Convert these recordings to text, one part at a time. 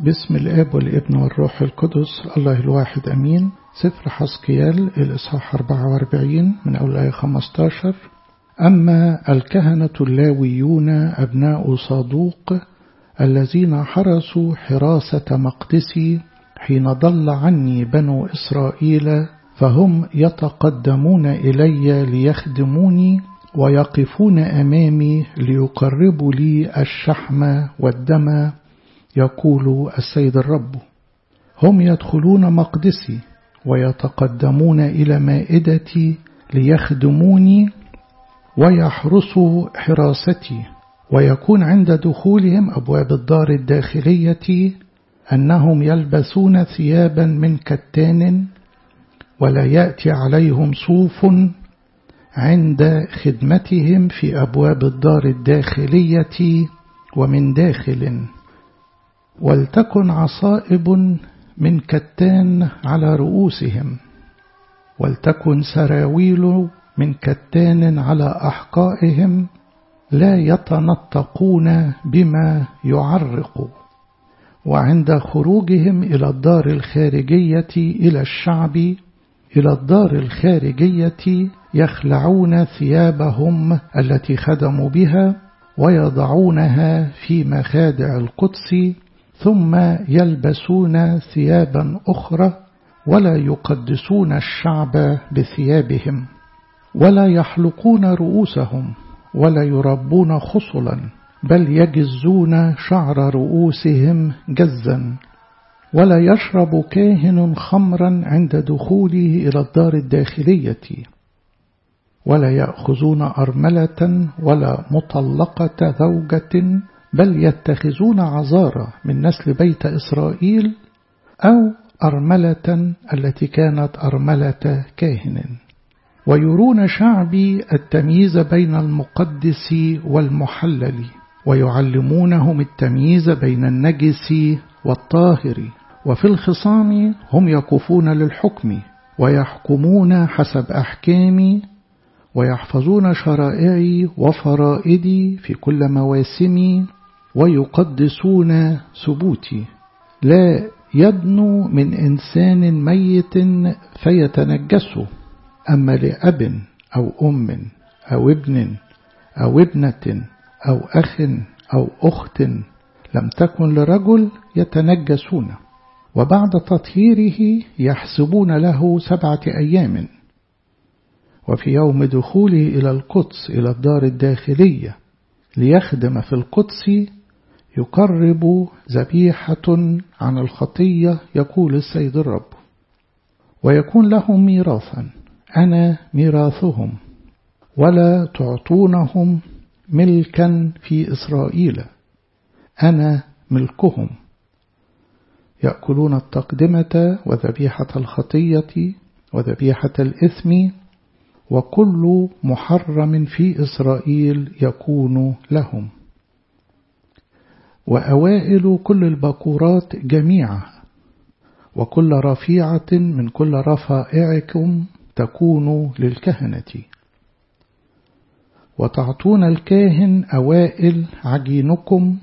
باسم الاب والابن والروح القدس الله الواحد امين سفر حسقيال الاصحاح 44 من اول ايه 15 اما الكهنه اللاويون ابناء صادوق الذين حرسوا حراسه مقدسي حين ضل عني بنو اسرائيل فهم يتقدمون الي ليخدموني ويقفون امامي ليقربوا لي الشحم والدم يقول السيد الرب هم يدخلون مقدسي ويتقدمون إلى مائدتي ليخدموني ويحرسوا حراستي ويكون عند دخولهم أبواب الدار الداخلية أنهم يلبسون ثيابا من كتان ولا يأتي عليهم صوف عند خدمتهم في أبواب الدار الداخلية ومن داخل ولتكن عصائب من كتان على رؤوسهم ولتكن سراويل من كتان على أحقائهم لا يتنطقون بما يعرق وعند خروجهم إلى الدار الخارجية إلى الشعب إلى الدار الخارجية يخلعون ثيابهم التي خدموا بها ويضعونها في مخادع القدس ثم يلبسون ثيابا أخرى ولا يقدسون الشعب بثيابهم ولا يحلقون رؤوسهم ولا يربون خصلا بل يجزون شعر رؤوسهم جزا ولا يشرب كاهن خمرا عند دخوله إلى الدار الداخلية ولا يأخذون أرملة ولا مطلقة زوجة بل يتخذون عذارى من نسل بيت إسرائيل أو أرملة التي كانت أرملة كاهن ويرون شعبي التمييز بين المقدس والمحلل ويعلمونهم التمييز بين النجس والطاهر وفي الخصام هم يقفون للحكم ويحكمون حسب أحكامي ويحفظون شرائعي وفرائدي في كل مواسمي ويقدسون ثبوتي لا يدنو من إنسان ميت فيتنجسه أما لأب أو أم أو ابن أو ابنة أو أخ أو أخت لم تكن لرجل يتنجسون وبعد تطهيره يحسبون له سبعة أيام وفي يوم دخوله إلى القدس إلى الدار الداخلية ليخدم في القدس يقرب ذبيحة عن الخطية يقول السيد الرب ويكون لهم ميراثا أنا ميراثهم ولا تعطونهم ملكا في إسرائيل أنا ملكهم يأكلون التقدمة وذبيحة الخطية وذبيحة الإثم وكل محرم في إسرائيل يكون لهم وأوائل كل البكورات جميعا وكل رفيعة من كل رفائعكم تكون للكهنة وتعطون الكاهن أوائل عجينكم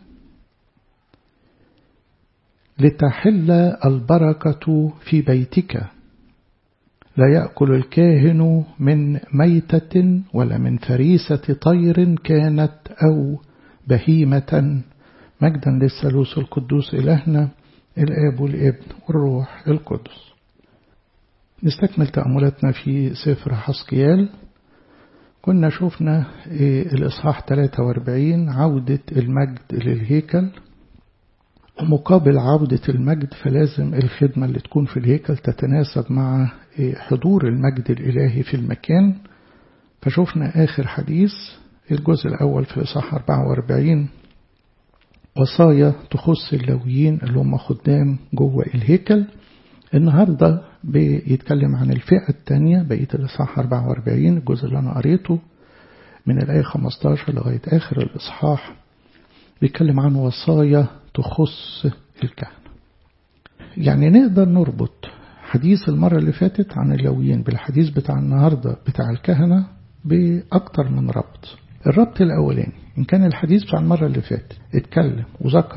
لتحل البركة في بيتك لا يأكل الكاهن من ميتة ولا من فريسة طير كانت أو بهيمة مجدا للثالوث القدوس إلهنا الآب والابن والروح القدس نستكمل تأملاتنا في سفر حسقيال كنا شفنا الإصحاح 43 عودة المجد للهيكل ومقابل عودة المجد فلازم الخدمة اللي تكون في الهيكل تتناسب مع حضور المجد الإلهي في المكان فشوفنا آخر حديث الجزء الأول في إصحاح 44 وصايا تخص اللويين اللي هم خدام جوه الهيكل النهاردة بيتكلم عن الفئة الثانية بقية الإصحاح 44 الجزء اللي أنا قريته من الآية 15 لغاية آخر الإصحاح بيتكلم عن وصايا تخص الكهنة يعني نقدر نربط حديث المرة اللي فاتت عن اللويين بالحديث بتاع النهاردة بتاع الكهنة بأكتر من ربط الربط الأولاني إن كان الحديث بتاع المرة اللي فاتت اتكلم وذكر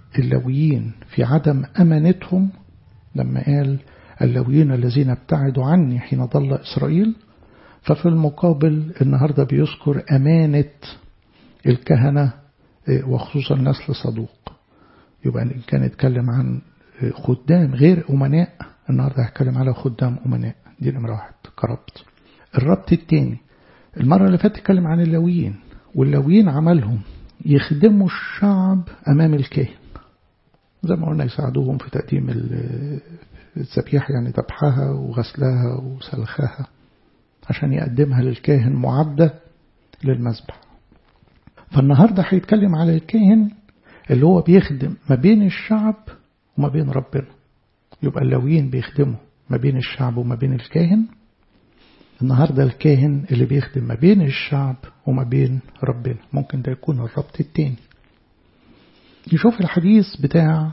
اللويين في عدم أمانتهم لما قال اللويين الذين ابتعدوا عني حين ضل إسرائيل ففي المقابل النهاردة بيذكر أمانة الكهنة وخصوصا نسل صدوق يبقى إن كان يتكلم عن خدام غير أمناء النهاردة هتكلم على خدام أمناء دي نمرة واحد كربط الربط التاني المرة اللي فاتت اتكلم عن اللويين واللويين عملهم يخدموا الشعب أمام الكاهن زي ما قلنا يساعدوهم في تقديم الذبيحة يعني ذبحها وغسلها وسلخها عشان يقدمها للكاهن معدة للمذبح فالنهاردة هيتكلم على الكاهن اللي هو بيخدم ما بين الشعب وما بين ربنا يبقى اللويين بيخدموا ما بين الشعب وما بين الكاهن النهاردة الكاهن اللي بيخدم ما بين الشعب وما بين ربنا ممكن ده يكون الربط التاني نشوف الحديث بتاع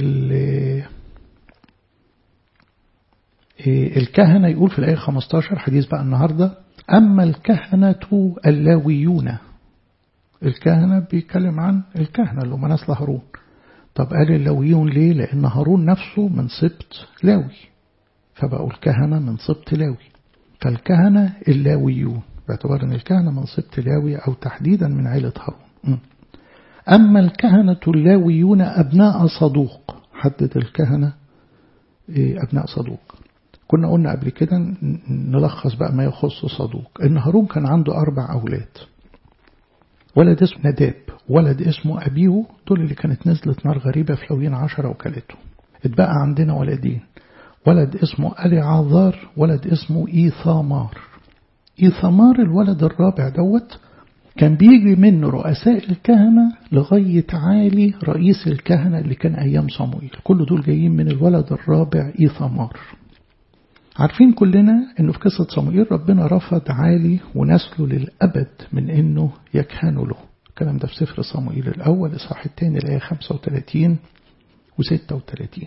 الكهنة يقول في الآية 15 حديث بقى النهاردة أما الكهنة اللاويون الكهنة بيتكلم عن الكهنة اللي هم نسل هارون طب قال اللاويون ليه لأن هارون نفسه من سبط لاوي فبقوا الكهنة من سبط لاوي فالكهنة اللاويون باعتبار أن الكهنة من سبط لاوي أو تحديدا من عيلة هارون أما الكهنة اللاويون أبناء صدوق حدد الكهنة أبناء صدوق كنا قلنا قبل كده نلخص بقى ما يخص صدوق إن هارون كان عنده أربع أولاد ولد اسمه نداب ولد اسمه أبيه دول اللي كانت نزلت نار غريبة في لوين عشرة وكلته اتبقى عندنا ولدين ولد اسمه ألي عذار ولد اسمه إيثامار إيثامار الولد الرابع دوت كان بيجي منه رؤساء الكهنة لغاية عالي رئيس الكهنة اللي كان أيام صموئيل كل دول جايين من الولد الرابع إيثامار عارفين كلنا انه في قصة صموئيل ربنا رفض عالي ونسله للأبد من انه يكهنوا له الكلام ده في سفر صموئيل الأول إصحاح الثاني الآية 35 و 36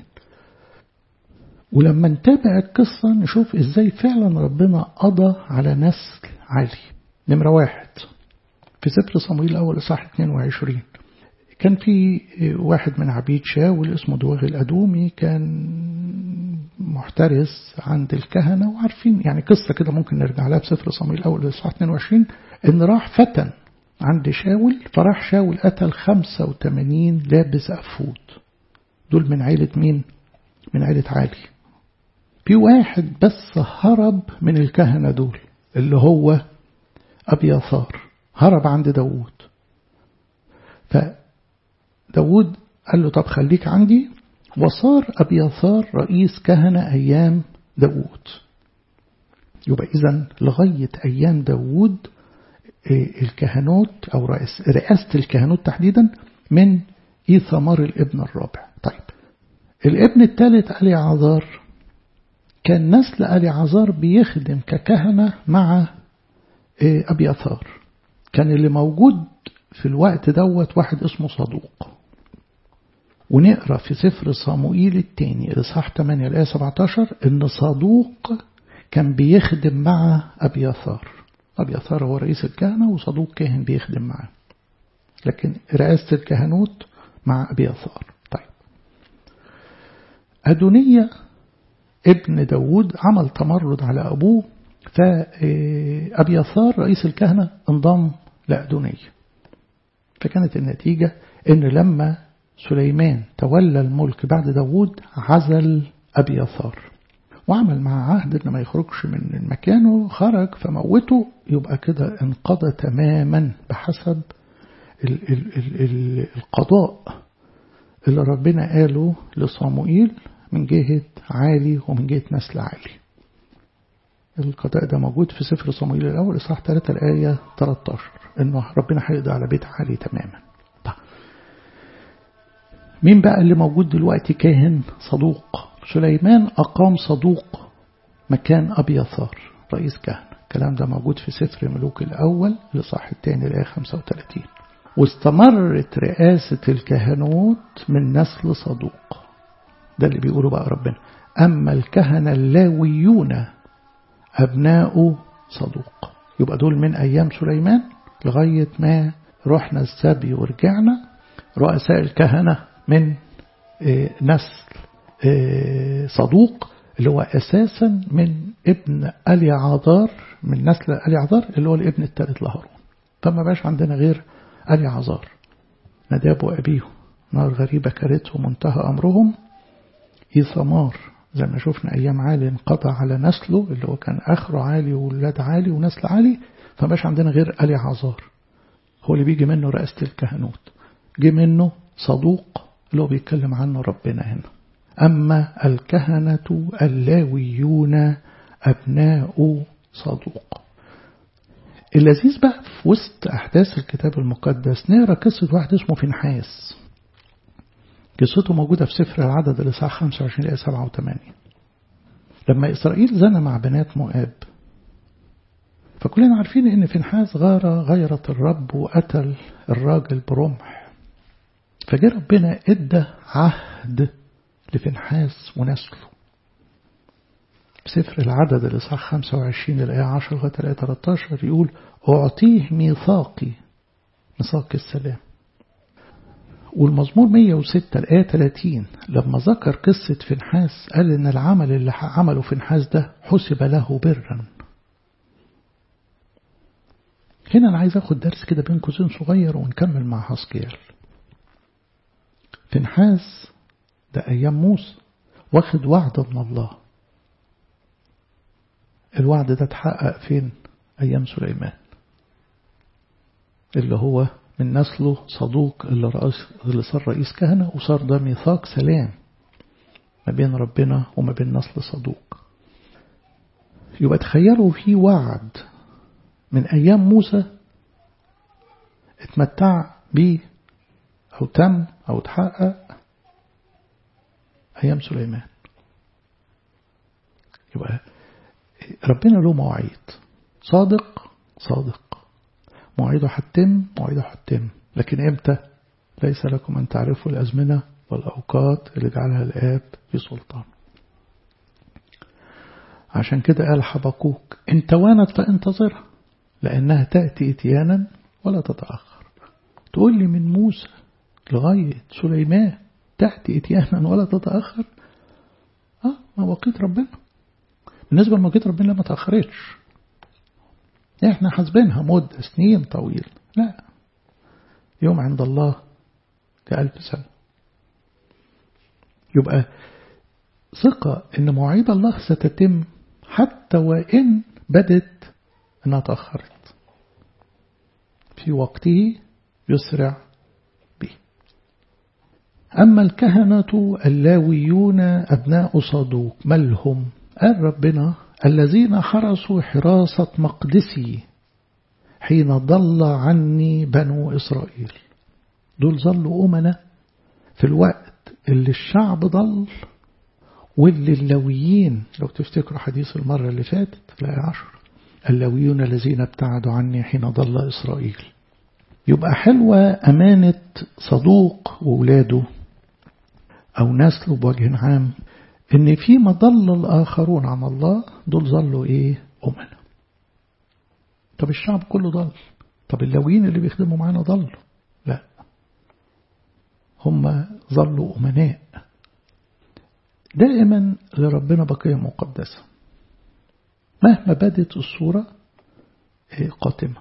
ولما نتابع القصة نشوف ازاي فعلا ربنا قضى على نسل عالي نمرة واحد في سفر صموئيل الأول إصحاح 22 كان في واحد من عبيد شاول اسمه دواغ الأدومي كان محترس عند الكهنة وعارفين يعني قصة كده ممكن نرجع لها بسفر صموئيل الأول إصحاح 22 إن راح فتن عند شاول فراح شاول قتل 85 لابس أفود دول من عيلة مين؟ من عيلة عالي في واحد بس هرب من الكهنة دول اللي هو أبياثار هرب عند داوود فداوود قال له طب خليك عندي وصار أبياثار رئيس كهنة أيام داوود يبقى إذا لغاية أيام داوود الكهنوت أو رئاسة الكهنوت تحديدا من إيثمار الابن الرابع طيب الابن الثالث ألي عذار كان نسل ألي عذار بيخدم ككهنة مع أبياثار كان اللي موجود في الوقت دوت واحد اسمه صدوق ونقرأ في سفر صموئيل الثاني الإصحاح 8 الآية 17 إن صدوق كان بيخدم مع أبياثار أبياثار هو رئيس الكهنة وصدوق كاهن بيخدم معاه لكن رئاسة الكهنوت مع أبياثار طيب أدونية ابن داود عمل تمرد على أبوه فأبياثار رئيس الكهنة انضم لأدونية فكانت النتيجة إن لما سليمان تولى الملك بعد داود عزل أبياثار وعمل مع عهد إن ما يخرجش من مكانه خرج فموته يبقى كده انقضى تماما بحسب ال ال ال ال القضاء اللي ربنا قاله لصاموئيل من جهة عالي ومن جهة نسل عالي القضاء ده موجود في سفر صموئيل الأول إصحاح 3 الآية 13 إنه ربنا هيقضي على بيت عالي تماما طيب. مين بقى اللي موجود دلوقتي كاهن صدوق سليمان أقام صدوق مكان أبيثار رئيس كهنة الكلام ده موجود في سفر ملوك الأول الإصحاح الثاني الآية 35 واستمرت رئاسة الكهنوت من نسل صدوق ده اللي بيقوله بقى ربنا أما الكهنة اللاويون أبناء صدوق يبقى دول من أيام سليمان لغاية ما رحنا السبي ورجعنا رؤساء الكهنة من نسل صدوق اللي هو أساسا من ابن ألي عذار من نسل ألي عذار اللي هو الابن الثالث لهارون فما بقاش عندنا غير ألي عذار نداب وأبيه نار غريبة كرته منتهى أمرهم إيثمار زي ما شفنا أيام عالي انقضى على نسله اللي هو كان آخره عالي وولاد عالي ونسل عالي فماش عندنا غير ألي عذار هو اللي بيجي منه رئاسة الكهنوت جه منه صدوق اللي هو بيتكلم عنه ربنا هنا أما الكهنة اللاويون أبناء صدوق اللذيذ بقى في وسط أحداث الكتاب المقدس نقرا قصة واحد اسمه فنحاس قصته موجودة في سفر العدد الإصحاح 25 إلى 7 و8 لما إسرائيل زنى مع بنات مؤاب فكلنا عارفين إن فنحاس غار غيرة الرب وقتل الراجل برمح فجاء ربنا إدى عهد لفنحاس ونسله سفر العدد الإصحاح 25 الآية 10 لغاية الآية 13 يقول أعطيه ميثاقي ميثاق السلام والمزمور 106 الآية 30 لما ذكر قصة فنحاس قال إن العمل اللي عمله فنحاس ده حسب له برا هنا أنا عايز أخد درس كده بين قوسين صغير ونكمل مع حسكيال فنحاس ده أيام موسى واخد وعد من الله الوعد ده اتحقق فين أيام سليمان اللي هو من نسله صدوق اللي, رئيس اللي صار رئيس كهنة وصار ده ميثاق سلام ما بين ربنا وما بين نسل صدوق يبقى تخيلوا في وعد من أيام موسى اتمتع بيه أو تم أو اتحقق أيام سليمان يبقى ربنا له مواعيد صادق صادق مواعيده هتتم مواعيده هتتم لكن امتى ليس لكم أن تعرفوا الأزمنة والأوقات اللي جعلها الآب في سلطان عشان كده قال حبقوك إن توانت فانتظرها لأنها تأتي إتيانا ولا تتأخر تقول لي من موسى لغاية سليمان تأتي إتيانا ولا تتأخر آه مواقيت ربنا بالنسبة لمواقيت ربنا ما تأخرتش احنا حاسبينها مدة سنين طويل لا يوم عند الله كألف سنة يبقى ثقة ان مواعيد الله ستتم حتى وإن بدت انها تأخرت في وقته يسرع به أما الكهنة اللاويون أبناء صدوق ملهم قال ربنا الذين حرسوا حراسة مقدسي حين ضل عني بنو إسرائيل دول ظلوا أمنا في الوقت اللي الشعب ضل واللي اللويين لو تفتكروا حديث المرة اللي فاتت لا عشر اللويون الذين ابتعدوا عني حين ضل إسرائيل يبقى حلوة أمانة صدوق وولاده أو نسله بوجه عام إن في مضل الآخرون عن الله دول ظلوا إيه أمنا طب الشعب كله ضل طب اللويين اللي بيخدموا معانا ضلوا لا هم ظلوا أمناء دائما لربنا بقية مقدسة مهما بدت الصورة قاتمة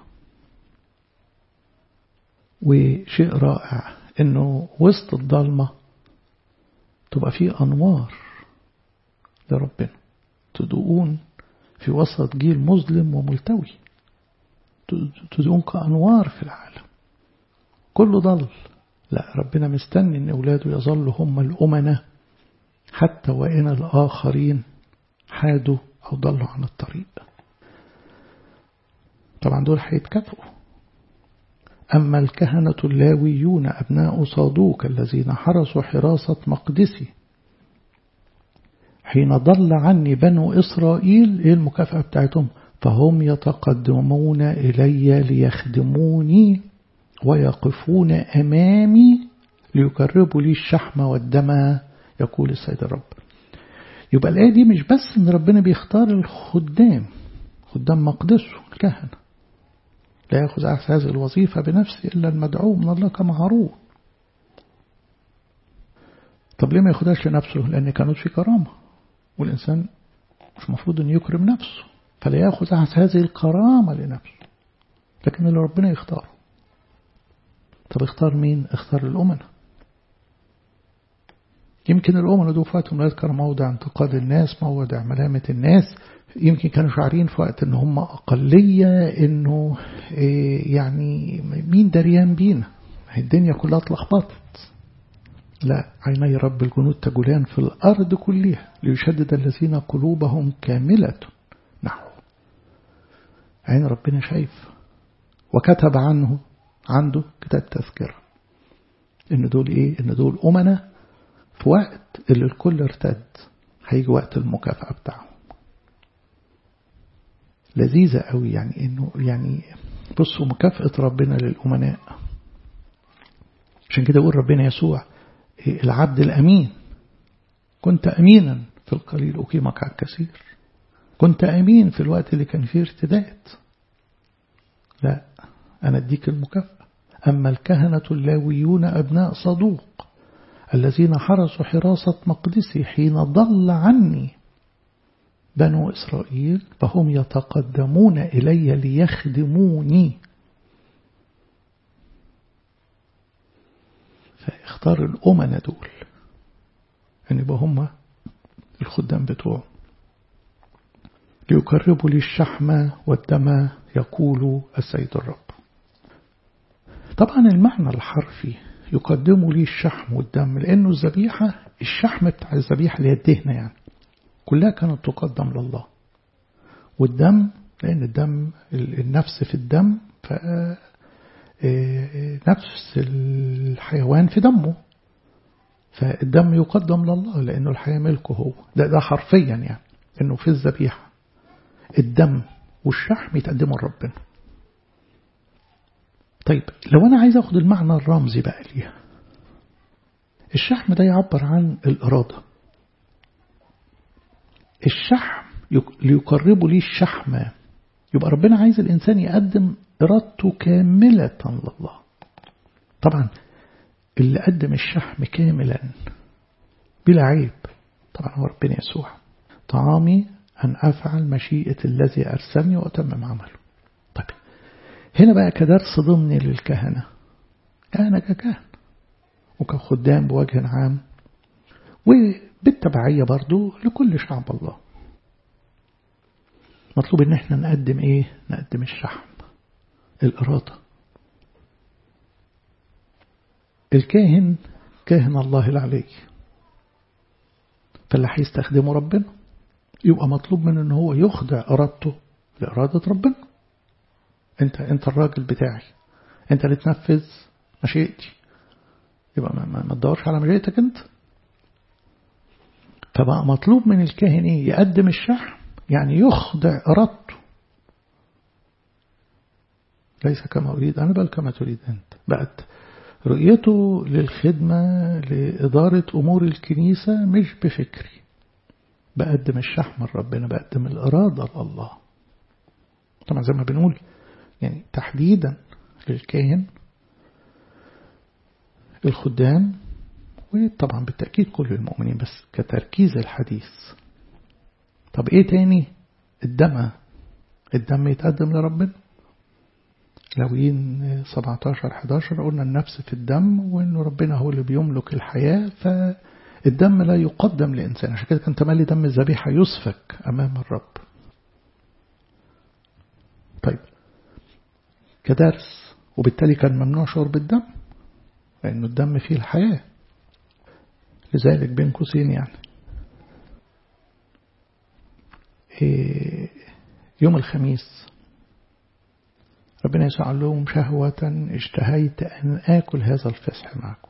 وشيء رائع انه وسط الضلمة تبقى فيه انوار لربنا تدعون في وسط جيل مظلم وملتوي تدعون كأنوار في العالم كله ضل لا ربنا مستني ان اولاده يظلوا هم الامنه حتى وإن الآخرين حادوا أو ضلوا عن الطريق طبعا دول هيتكافئوا أما الكهنة اللاويون أبناء صادوق الذين حرسوا حراسة مقدسي حين ضل عني بنو إسرائيل إيه المكافأة بتاعتهم فهم يتقدمون إلي ليخدموني ويقفون أمامي ليقربوا لي الشحم والدم يقول السيد الرب يبقى الآية دي مش بس إن ربنا بيختار الخدام خدام مقدسه الكهنة لا يأخذ أحس هذه الوظيفة بنفسه إلا المدعو من الله كما هارون طب ليه ما ياخدهاش لنفسه لأن كانت في كرامة والإنسان مش المفروض أن يكرم نفسه فلا يأخذ هذه الكرامة لنفسه لكن اللي ربنا يختاره طب اختار مين اختار الأمنة يمكن الأمنة دول في وقتهم لا يذكر موضع انتقاد الناس موضع ملامة الناس يمكن كانوا شعارين في وقت ان هم أقلية انه إيه يعني مين دريان بينا الدنيا كلها اتلخبطت لا عيني رب الجنود تجولان في الأرض كلها ليشدد الذين قلوبهم كاملة نحو عين ربنا شايف وكتب عنه عنده كتاب تذكرة إن دول إيه إن دول أمنة في وقت اللي الكل ارتد هيجي وقت المكافأة بتاعهم لذيذة قوي يعني إنه يعني بصوا مكافأة ربنا للأمناء عشان كده يقول ربنا يسوع العبد الأمين كنت أمينا في القليل أقيمك على الكثير كنت أمين في الوقت اللي كان فيه ارتداد لا أنا أديك المكافأة أما الكهنة اللاويون أبناء صدوق الذين حرسوا حراسة مقدسي حين ضل عني بنو إسرائيل فهم يتقدمون إلي ليخدموني فاختار الأمنة دول أن يبقى هم الخدام بتوعه ليقربوا لي الشحم والدم يقول السيد الرب طبعا المعنى الحرفي يقدموا لي الشحم والدم لأنه الذبيحة الشحم بتاع الذبيحة اللي هي الدهنة يعني كلها كانت تقدم لله والدم لأن الدم النفس في الدم ف نفس الحيوان في دمه فالدم يقدم لله لأنه الحياة ملكه هو ده, ده حرفيا يعني أنه في الذبيحة الدم والشحم يتقدموا لربنا طيب لو أنا عايز أخد المعنى الرمزي بقى ليها الشحم ده يعبر عن الإرادة الشحم ليقربوا لي الشحم يبقى ربنا عايز الإنسان يقدم إرادته كاملة لله طبعا اللي قدم الشحم كاملا بلا عيب طبعا هو ربنا يسوع طعامي أن أفعل مشيئة الذي أرسلني وأتمم عمله طيب هنا بقى كدرس ضمني للكهنة كهنة ككهنة وكخدام بوجه عام وبالتبعية برضو لكل شعب الله مطلوب ان احنا نقدم ايه نقدم الشحم الإرادة الكاهن كاهن الله العلي فاللي هيستخدمه ربنا يبقى مطلوب منه ان هو يخضع إرادته لإرادة ربنا انت انت الراجل بتاعي انت اللي تنفذ مشيئتي يبقى ما, ما تدورش على مشيئتك انت فبقى مطلوب من الكاهن ايه يقدم الشحم يعني يخضع إرادته ليس كما أريد أنا بل كما تريد أنت بقت رؤيته للخدمة لإدارة أمور الكنيسة مش بفكري بقدم الشحم لربنا بقدم الإرادة لله طبعا زي ما بنقول يعني تحديدا للكاهن الخدام وطبعا بالتأكيد كل المؤمنين بس كتركيز الحديث طب ايه تاني الدم الدم يتقدم لربنا لوين 17 11 قلنا النفس في الدم وانه ربنا هو اللي بيملك الحياة فالدم لا يقدم لإنسان عشان كده كان تملي دم الذبيحة يسفك أمام الرب طيب كدرس وبالتالي كان ممنوع شرب الدم لأنه الدم فيه الحياة لذلك بين قوسين يعني يوم الخميس ربنا يسوع قال لهم شهوة اشتهيت أن آكل هذا الفسح معكم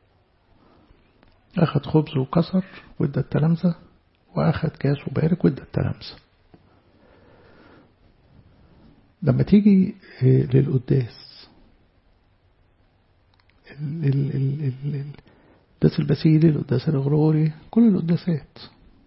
أخذ خبز وكسر وادى التلامذة وأخذ كاس وبارك وادى التلامذة لما تيجي للقداس القداس البسيلي القداس الغروري كل القداسات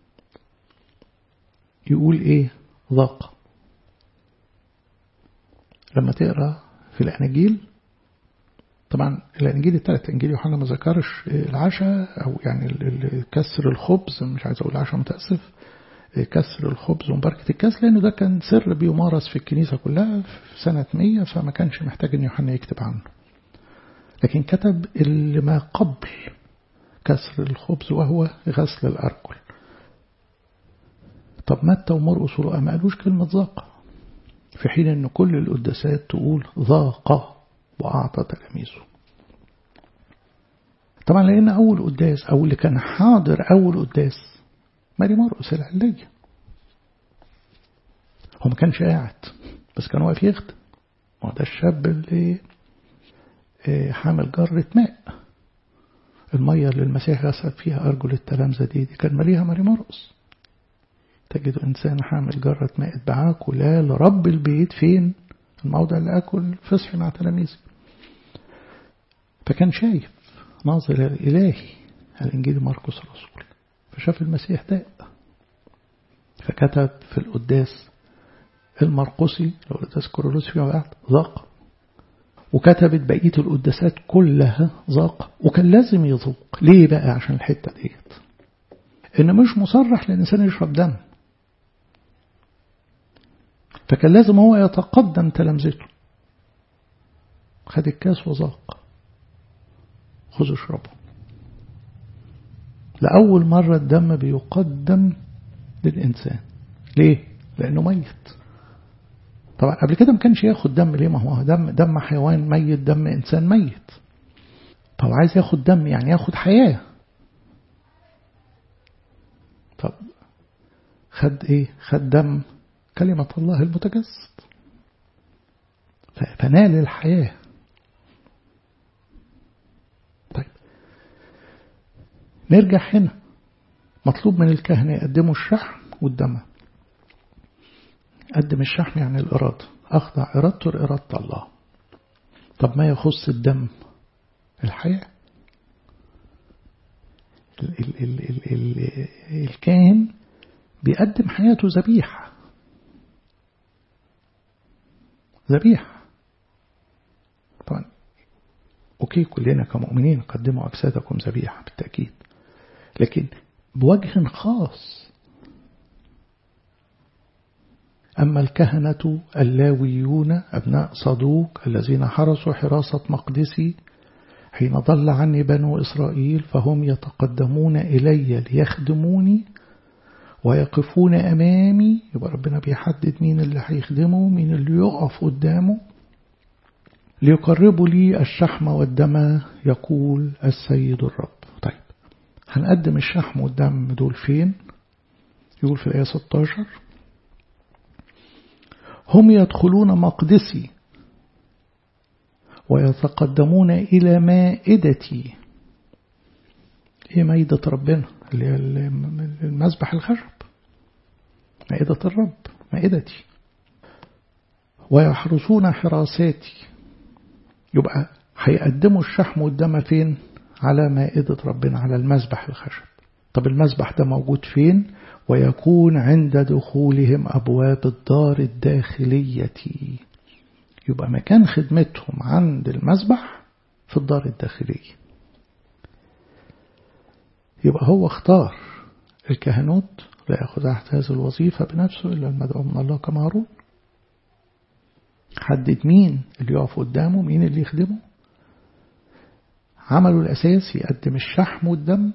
يقول ايه ضاق لما تقرا في الاناجيل طبعا الانجيل الثالث انجيل يوحنا ما ذكرش العشاء او يعني كسر الخبز مش عايز اقول العشاء متاسف كسر الخبز ومباركة الكاس لأنه ده كان سر بيمارس في الكنيسة كلها في سنة 100 فما كانش محتاج أن يوحنا يكتب عنه لكن كتب اللي ما قبل كسر الخبز وهو غسل الأرجل طب متى ومرقس ولقى ما قالوش كلمة ذاق في حين أن كل القداسات تقول ذاق وأعطى تلاميذه طبعا لأن أول قداس أو اللي كان حاضر أول قداس ماري مرقس العلية هو ما كانش قاعد بس كان واقف يخدم ما ده الشاب اللي حامل جرة ماء المية اللي المسيح غسل فيها أرجل التلامذة دي, دي كان مليها ماري مرقس تجد إنسان حامل جرة ماء ادعاك لا لرب البيت فين الموضع اللي أكل فصحي مع تلاميذي فكان شايف ناظر الإلهي الإنجيل مرقس الرسول فشاف المسيح داء فكتب في القداس المرقسي لو تذكر لوسي فيما بعد ذاق وكتبت بقية القداسات كلها ذاق وكان لازم يذوق ليه بقى عشان الحتة ديت إن مش مصرح للإنسان يشرب دم فكان لازم هو يتقدم تلامذته خد الكاس وذاق خذوا اشربوا لأول مرة الدم بيقدم للإنسان ليه؟ لأنه ميت طبعا قبل كده ما كانش ياخد دم ليه ما هو دم دم حيوان ميت دم إنسان ميت طب عايز ياخد دم يعني ياخد حياة طب خد ايه خد دم كلمة الله المتجسد فنال الحياة طيب نرجع هنا مطلوب من الكهنة يقدموا الشحم والدم قدم الشحم يعني الإرادة أخضع إرادته لإرادة الله طب ما يخص الدم الحياة ال ال ال ال ال الكاهن بيقدم حياته ذبيحة ذبيحة طبعا أوكي كلنا كمؤمنين قدموا أجسادكم ذبيحة بالتأكيد لكن بوجه خاص أما الكهنة اللاويون أبناء صدوق الذين حرسوا حراسة مقدسي حين ضل عني بنو إسرائيل فهم يتقدمون إلي ليخدموني ويقفون أمامي يبقى ربنا بيحدد مين اللي هيخدمه مين اللي يقف قدامه ليقربوا لي الشحم والدم يقول السيد الرب طيب هنقدم الشحم والدم دول فين يقول في الآية 16 هم يدخلون مقدسي ويتقدمون إلى مائدتي هي مائدة ربنا اللي هي المذبح الخشب مائدة الرب مائدتي ويحرسون حراساتي يبقى هيقدموا الشحم والدم فين على مائدة ربنا على المذبح الخشب طب المذبح ده موجود فين ويكون عند دخولهم أبواب الدار الداخلية يبقى مكان خدمتهم عند المذبح في الدار الداخلية يبقى هو اختار الكهنوت لا يأخذ أحد هذه الوظيفة بنفسه إلا المدعو من الله كمعروف حدد مين اللي يقف قدامه مين اللي يخدمه عمله الأساس يقدم الشحم والدم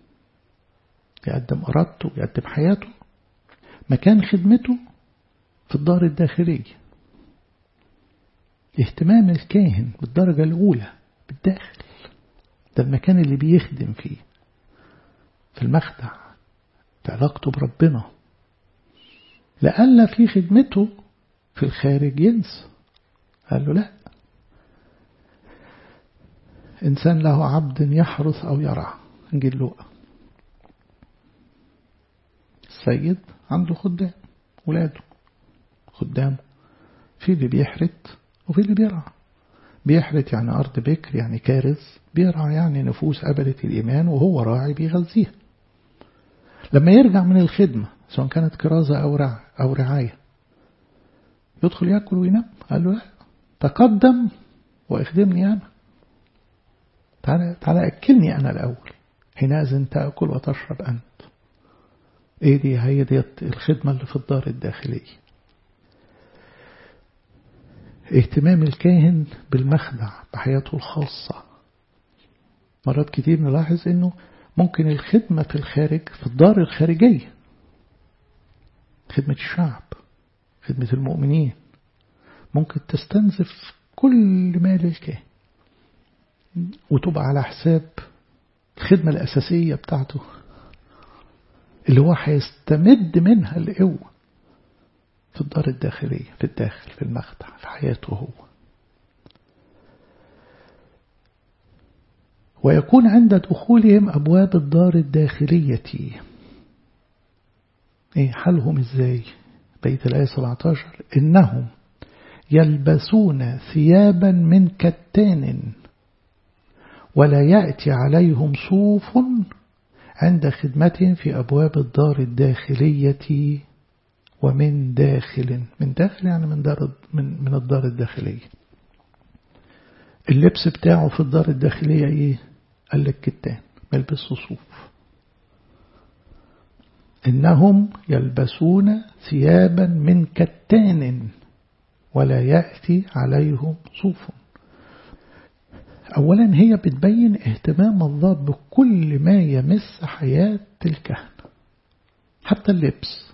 يقدم إرادته يقدم حياته مكان خدمته في الدار الداخلية اهتمام الكاهن بالدرجة الأولى بالداخل ده المكان اللي بيخدم فيه في المخدع في علاقته بربنا لألا في خدمته في الخارج ينسى قال له لا إنسان له عبد يحرث أو يرعى نجيل لوقا السيد عنده خدام ولاده خدامه في اللي بيحرت وفي اللي بيرعى بيحرت يعني أرض بكر يعني كارث بيرعى يعني نفوس قبلت الإيمان وهو راعي بيغذيها لما يرجع من الخدمة سواء كانت كرازة أو رع أو رعاية يدخل يأكل وينام قال له لا تقدم واخدمني أنا تعالى, تعالى أكلني أنا الأول حينئذ تأكل وتشرب أنت إيه دي هي دي الخدمة اللي في الدار الداخلية اهتمام الكاهن بالمخدع بحياته الخاصة مرات كتير نلاحظ انه ممكن الخدمة في الخارج في الدار الخارجية خدمة الشعب خدمة المؤمنين ممكن تستنزف كل مال الكاهن وتبقى على حساب الخدمة الأساسية بتاعته اللي هو هيستمد منها القوة في الدار الداخلية في الداخل في المخدع في حياته هو ويكون عند دخولهم أبواب الدار الداخلية إيه حالهم إزاي بيت الآية 17 إنهم يلبسون ثيابا من كتان ولا يأتي عليهم صوف عند خدمتهم في أبواب الدار الداخلية ومن داخل من داخل يعني من دار من من الدار الداخلية اللبس بتاعه في الدار الداخلية ايه قال لك كتان ملبس صوف إنهم يلبسون ثيابا من كتان ولا يأتي عليهم صوف أولا هي بتبين اهتمام الله بكل ما يمس حياة الكهنة حتى اللبس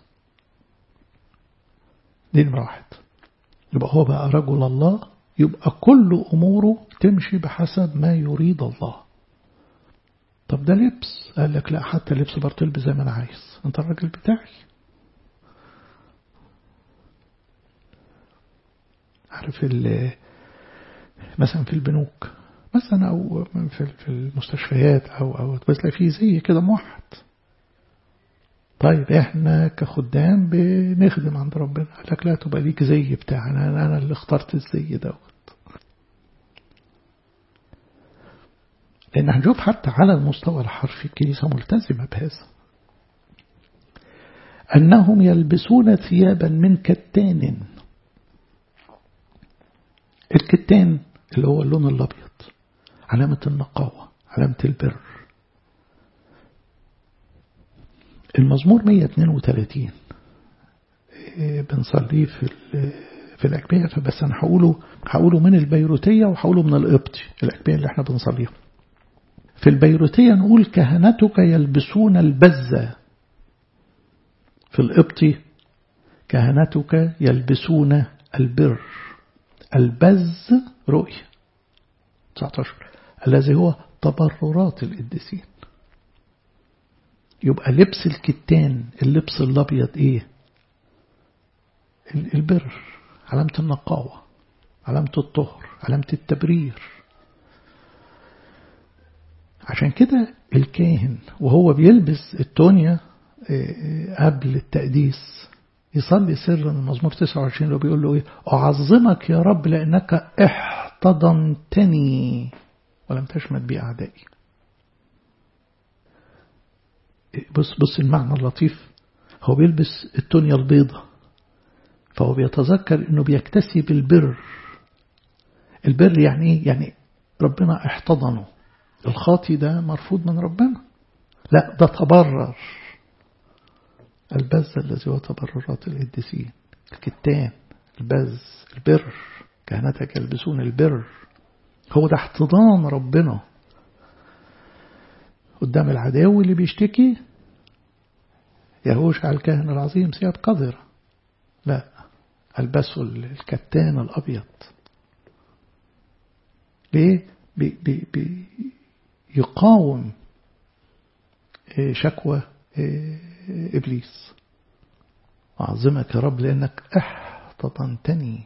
دي نمرة واحد يبقى هو بقى رجل الله يبقى كل أموره تمشي بحسب ما يريد الله طب ده لبس قال لك لا حتى لبس برضه تلبس زي ما أنا عايز أنت الراجل بتاعي عارف مثلا في البنوك مثلا أو في المستشفيات أو أو بس فيه زي كده موحد طيب احنا كخدام بنخدم عند ربنا قال لك لا تبقى ليك زي بتاعنا انا انا اللي اخترت الزي دوت لان هنشوف حتى على المستوى الحرفي الكنيسة ملتزمة بهذا أنهم يلبسون ثيابا من كتان الكتان اللي هو اللون الأبيض علامة النقاوة علامة البر المزمور 132 بنصليه في في الأكبية فبس أنا هقوله هقوله من البيروتية وهقوله من القبطي الأكبية اللي احنا بنصليها في البيروتية نقول كهنتك يلبسون البزة في القبطي كهنتك يلبسون البر البز رؤية 19 الذي هو تبررات القديسين يبقى لبس الكتان اللبس الابيض ايه البر علامة النقاوة علامة الطهر علامة التبرير عشان كده الكاهن وهو بيلبس التونيا قبل التقديس يصلي سر المزمور 29 اللي بيقول له ايه أعظمك يا رب لأنك احتضنتني ولم تشمت بي أعدائي بص بص المعنى اللطيف هو بيلبس التونيا البيضة فهو بيتذكر انه بيكتسب البر البر يعني ايه يعني ربنا احتضنه الخاطي ده مرفوض من ربنا لا ده تبرر البز الذي هو تبررات القديسين الكتان البز البر كهنتك يلبسون البر هو ده احتضان ربنا قدام العداوي اللي بيشتكي يهوشع الكاهن العظيم ثياب قذرة لا البسوا الكتان الأبيض ليه بي بي بي يقاوم شكوى إبليس أعظمك يا رب لأنك احتضنتني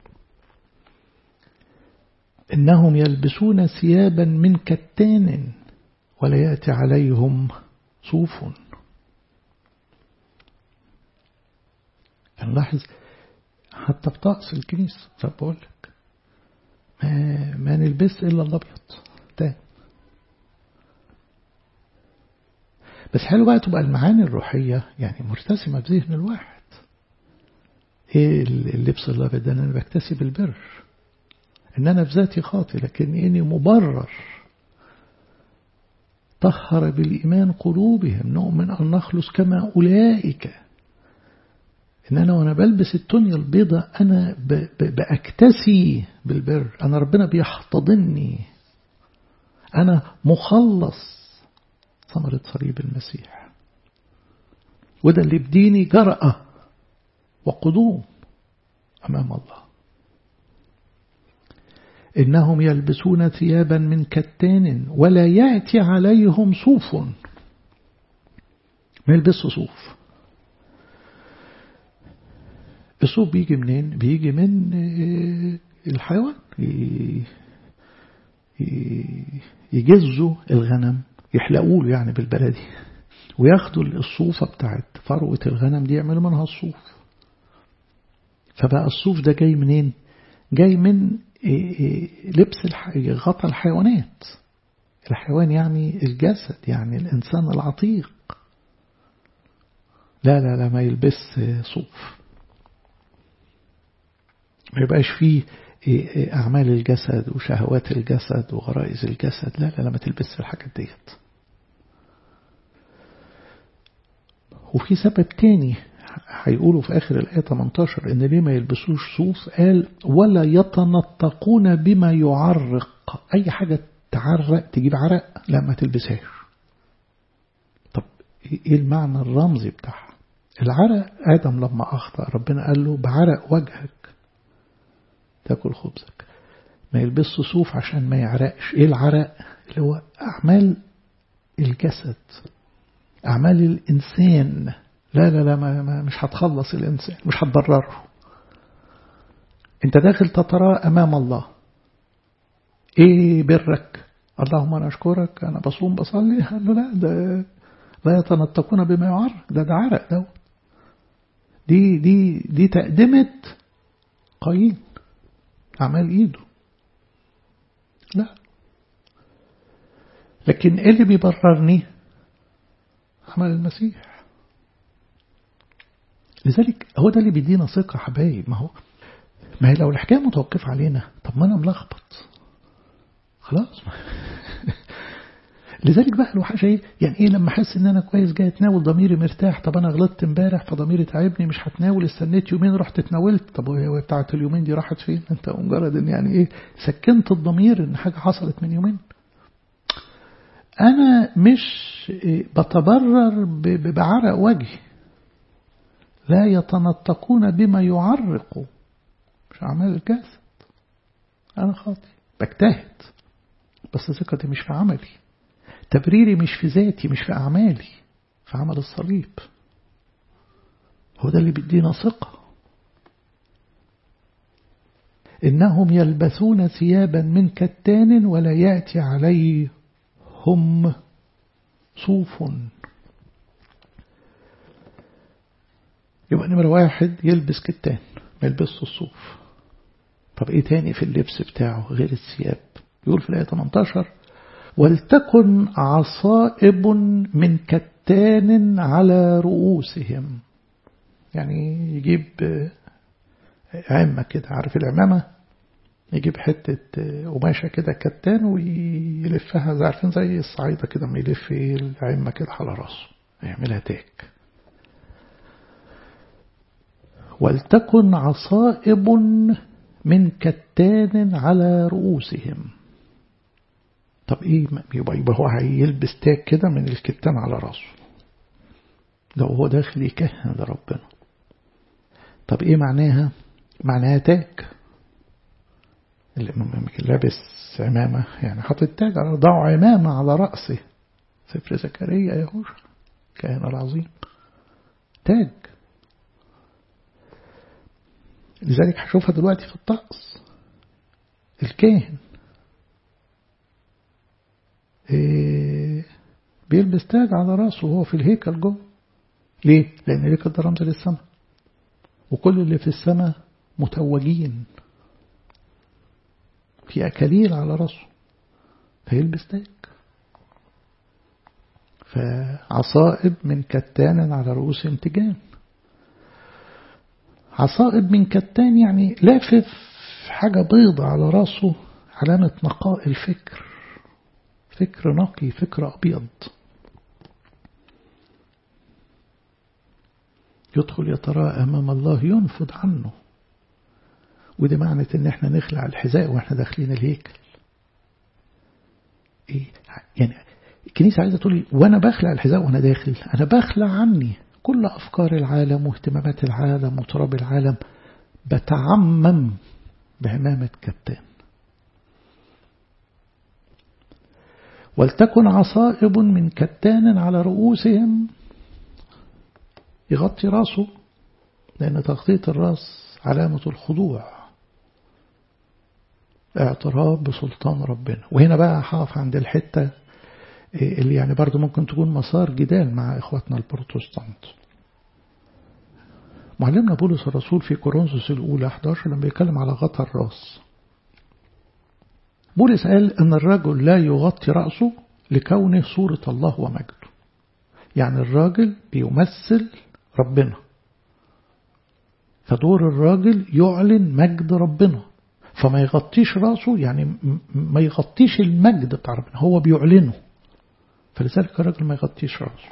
إنهم يلبسون ثيابا من كتان ولا يأتي عليهم صوف نلاحظ حتى في طقس الكنيسة فبقول لك ما, ما نلبس إلا الأبيض ده بس حلو بقى تبقى المعاني الروحية يعني مرتسمة بذهن الواحد ايه اللبس الابيض ده انا بكتسب البر ان انا في ذاتي خاطي لكن اني مبرر طهر بالإيمان قلوبهم نؤمن أن نخلص كما أولئك إن أنا وأنا بلبس التونية البيضة أنا بأكتسي بالبر أنا ربنا بيحتضني أنا مخلص ثمرة صليب المسيح وده اللي بديني جرأة وقدوم أمام الله إنهم يلبسون ثيابا من كتان ولا يأتي عليهم صوف ما يلبسوا صوف الصوف بيجي منين بيجي من الحيوان يجزوا الغنم يحلقوا له يعني بالبلدي وياخدوا الصوفة بتاعت فروة الغنم دي يعملوا منها الصوف فبقى الصوف ده جاي منين جاي من لبس غطى الحيوانات الحيوان يعني الجسد يعني الإنسان العتيق لا لا لا ما يلبس صوف ما يبقاش فيه أعمال الجسد وشهوات الجسد وغرائز الجسد لا لا لا ما تلبس الحاجات ديت وفي سبب تاني هيقولوا في آخر الآية 18 إن ليه ما يلبسوش صوف قال ولا يتنطقون بما يعرق أي حاجة تعرق تجيب عرق لا ما تلبسهاش طب إيه المعنى الرمزي بتاعها العرق آدم لما أخطأ ربنا قال له بعرق وجهك تاكل خبزك ما يلبسش صوف عشان ما يعرقش ايه العرق اللي هو أعمال الجسد أعمال الإنسان لا لا لا ما ما مش هتخلص الإنسان مش هتبرره أنت داخل تترى أمام الله إيه برك اللهم أنا أشكرك أنا بصوم بصلي قال له لا ده لا يتنطقون بما يعرق ده ده عرق ده دي دي دي تقدمة قايين أعمال إيده لا لكن إيه اللي بيبررني عمل المسيح لذلك هو ده اللي بيدينا ثقة حبايب ما هو ما هي لو الحكاية متوقفة علينا طب ما أنا ملخبط خلاص لذلك بقى الواحد شيء يعني ايه لما احس ان انا كويس جاي اتناول ضميري مرتاح طب انا غلطت امبارح فضميري تعبني مش هتناول استنيت يومين رحت اتناولت طب وهي بتاعه اليومين دي راحت فين انت مجرد ان يعني ايه سكنت الضمير ان حاجه حصلت من يومين انا مش بتبرر بعرق وجهي لا يتنطقون بما يعرق مش اعمال الجسد انا خاطي بجتهد بس ثقتي مش في عملي تبريري مش في ذاتي مش في أعمالي في عمل الصليب هو ده اللي بيدينا ثقة إنهم يلبسون ثيابا من كتان ولا يأتي عليهم صوف يبقى نمرة واحد يلبس كتان ما يلبسش الصوف طب ايه تاني في اللبس بتاعه غير الثياب يقول في الآية 18 ولتكن عصائب من كتان على رؤوسهم يعني يجيب عمة كده عارف العمامة يجيب حتة قماشة كده كتان ويلفها زي عارفين زي الصعيدة كده ما يلف العمة كده على راسه يعملها تاك ولتكن عصائب من كتان على رؤوسهم طب ايه يبقى, يبقى هو هيلبس تاج كده من الكتان على راسه ده هو داخل يكهن لربنا طب ايه معناها معناها تاج اللي لابس عمامة يعني حاطط تاج على ضع عمامة على رأسه سفر زكريا يا هوش كاهن العظيم تاج لذلك هشوفها دلوقتي في الطقس الكاهن إيه بيلبس تاج على راسه وهو في الهيكل جوه ليه؟ لأن الهيكل ده رمز للسماء وكل اللي في السماء متوجين في أكاليل على راسه فيلبس تاج فعصائب من كتان على رؤوس امتجان عصائب من كتان يعني لافف حاجة بيضة على راسه علامة نقاء الفكر فكر نقي فكر أبيض يدخل يتراءى أمام الله ينفض عنه ودي معنى ان احنا نخلع الحذاء واحنا داخلين الهيكل ايه يعني الكنيسة عايزة تقول لي وانا بخلع الحذاء وانا داخل انا بخلع عني كل افكار العالم واهتمامات العالم وتراب العالم بتعمم بعمامة كتان ولتكن عصائب من كتان على رؤوسهم يغطي راسه لأن تغطية الراس علامة الخضوع اعتراف بسلطان ربنا وهنا بقى هقف عند الحتة اللي يعني برضو ممكن تكون مسار جدال مع إخواتنا البروتستانت معلمنا بولس الرسول في كورنثوس الأولى 11 لما بيتكلم على غطى الراس بولس قال أن الرجل لا يغطي رأسه لكونه صورة الله ومجده يعني الراجل بيمثل ربنا فدور الراجل يعلن مجد ربنا فما يغطيش راسه يعني ما يغطيش المجد بتاع ربنا هو بيعلنه فلذلك الراجل ما يغطيش راسه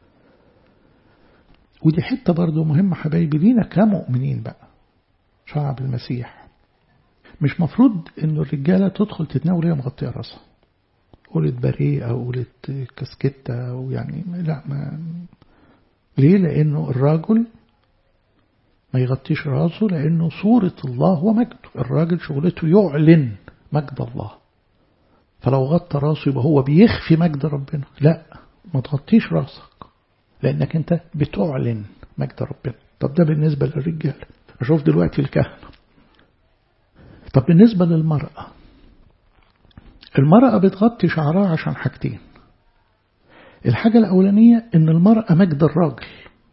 ودي حتة برضو مهمة حبايبي لينا كمؤمنين بقى شعب المسيح مش مفروض ان الرجالة تدخل تتناول هي مغطية راسها قولت باريه او قولت كاسكتة او يعني لا ما ليه لانه الراجل ما يغطيش راسه لانه صورة الله ومجده الراجل شغلته يعلن مجد الله فلو غطى راسه يبقى هو بيخفي مجد ربنا لا ما تغطيش راسك لانك انت بتعلن مجد ربنا طب ده بالنسبة للرجال اشوف دلوقتي الكهنة طب بالنسبة للمرأة المرأة بتغطي شعرها عشان حاجتين الحاجة الأولانية إن المرأة مجد الراجل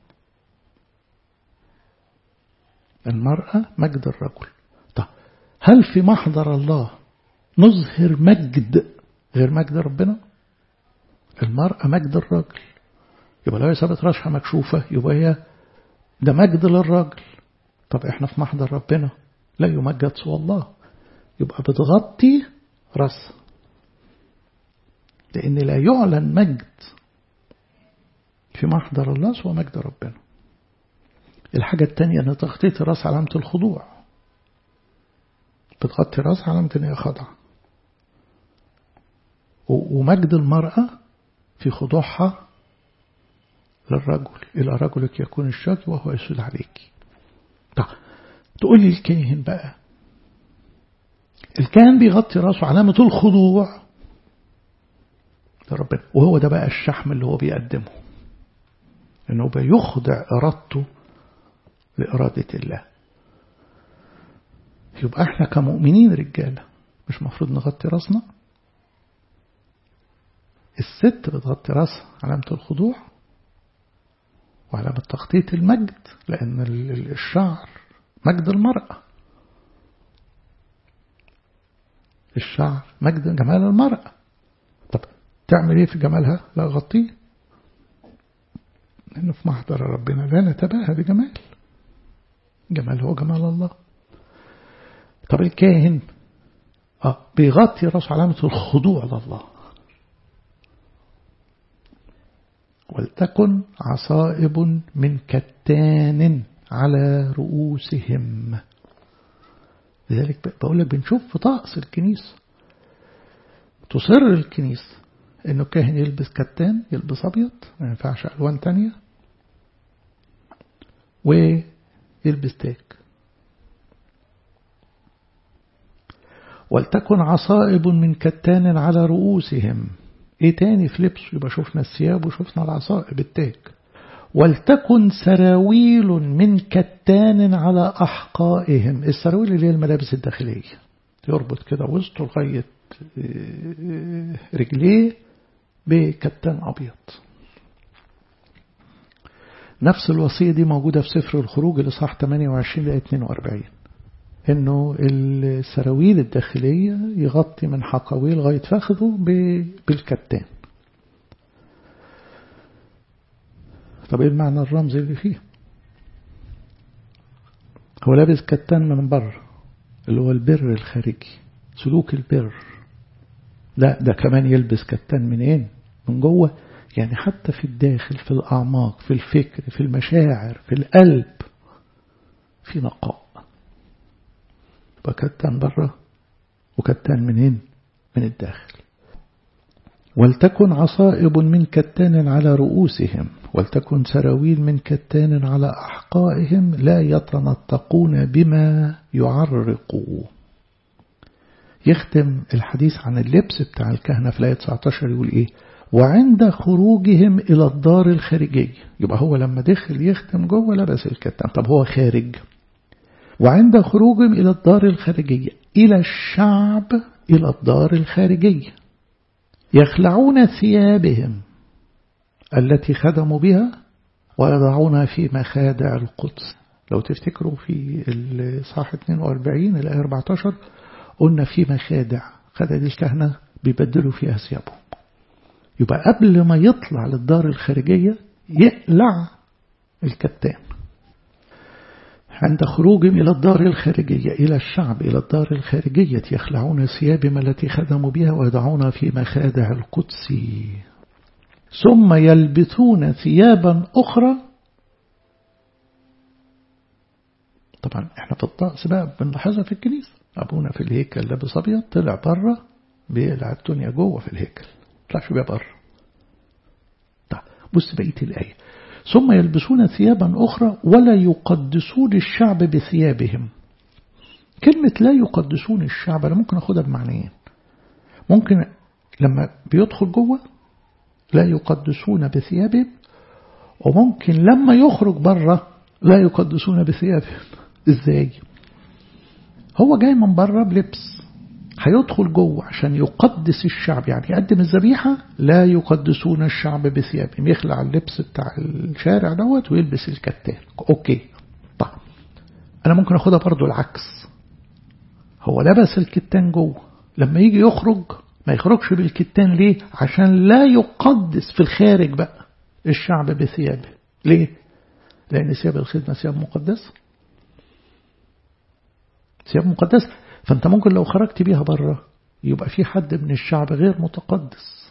المرأة مجد الرجل طب هل في محضر الله نظهر مجد غير مجد ربنا المرأة مجد الراجل يبقى لو هي سابت راسها مكشوفة يبقى هي ده مجد للراجل طب احنا في محضر ربنا لا يمجد سوى الله يبقى بتغطي راسها لأن لا يعلن مجد في محضر الله سوى مجد ربنا الحاجة التانية أن تغطية الراس علامة الخضوع بتغطي راس علامة أن هي خاضعة ومجد المرأة في خضوعها للرجل إلى رجلك يكون الشاكي وهو يسود عليك طب تقول لي الكاهن بقى الكاهن بيغطي راسه علامة الخضوع لربنا وهو ده بقى الشحم اللي هو بيقدمه انه بيخضع ارادته لإرادة الله يبقى احنا كمؤمنين رجالة مش مفروض نغطي راسنا الست بتغطي راسها علامة الخضوع وعلامة تغطية المجد لأن الشعر مجد المرأة الشعر مجد جمال المرأة طب تعمل ايه في جمالها لا غطيه لأنه في محضر ربنا لا نتباهى بجمال جمال هو جمال الله طب الكاهن اه بيغطي راسه علامة الخضوع لله ولتكن عصائب من كتان على رؤوسهم لذلك بقول لك بنشوف في طقس الكنيسة تصر الكنيسة انه الكاهن يلبس كتان يلبس ابيض ما ينفعش الوان تانية ويلبس تاج ولتكن عصائب من كتان على رؤوسهم ايه تاني في لبسه يبقى شفنا الثياب وشفنا العصائب التاج ولتكن سراويل من كتان على أحقائهم السراويل اللي هي الملابس الداخلية يربط كده وسطه لغاية رجليه بكتان أبيض نفس الوصية دي موجودة في سفر الخروج الإصحاح 28 ل 42 إنه السراويل الداخلية يغطي من حقويه لغاية فخذه بالكتان طب ايه المعنى الرمزي اللي فيه هو لابس كتان من بره اللي هو البر الخارجي سلوك البر لا ده كمان يلبس كتان منين من جوه يعني حتى في الداخل في الأعماق في الفكر في المشاعر في القلب في نقاء يبقى كتان بره وكتان منين من الداخل ولتكن عصائب من كتان على رؤوسهم ولتكن سراويل من كتان على أحقائهم لا يتنطقون بما يعرقوا يختم الحديث عن اللبس بتاع الكهنة في الآية 19 يقول إيه وعند خروجهم إلى الدار الخارجية يبقى هو لما دخل يختم جوه لبس الكتان طب هو خارج وعند خروجهم إلى الدار الخارجية إلى الشعب إلى الدار الخارجية يخلعون ثيابهم التي خدموا بها ويضعونها في مخادع القدس لو تفتكروا في الصح 42 الآية 14 قلنا في مخادع خدع الكهنة بيبدلوا فيها ثيابهم يبقى قبل ما يطلع للدار الخارجية يقلع الكتان عند خروجهم إلى الدار الخارجية إلى الشعب إلى الدار الخارجية يخلعون ثيابهم التي خدموا بها ويضعونها في مخادع القدس ثم يلبثون ثيابا أخرى طبعا احنا في الطقس بقى بنلاحظها في الكنيسة أبونا في الهيكل لابس أبيض طلع بره بيقلع الدنيا جوه في الهيكل طلعش بيها بره طيب بص بقية الآية ثم يلبسون ثيابا أخرى ولا يقدسون الشعب بثيابهم كلمة لا يقدسون الشعب أنا ممكن أخدها بمعنيين ممكن لما بيدخل جوه لا يقدسون بثيابهم وممكن لما يخرج بره لا يقدسون بثيابهم ازاي هو جاي من بره بلبس هيدخل جوه عشان يقدس الشعب يعني يقدم الذبيحة لا يقدسون الشعب بثيابهم يخلع اللبس بتاع الشارع دوت ويلبس الكتان اوكي طيب انا ممكن اخدها برضو العكس هو لبس الكتان جوه لما يجي يخرج ما يخرجش بالكتان ليه عشان لا يقدس في الخارج بقى الشعب بثيابه ليه لأن ثياب الخدمة ثياب مقدسة ثياب مقدسة فأنت ممكن لو خرجت بيها بره يبقى في حد من الشعب غير متقدس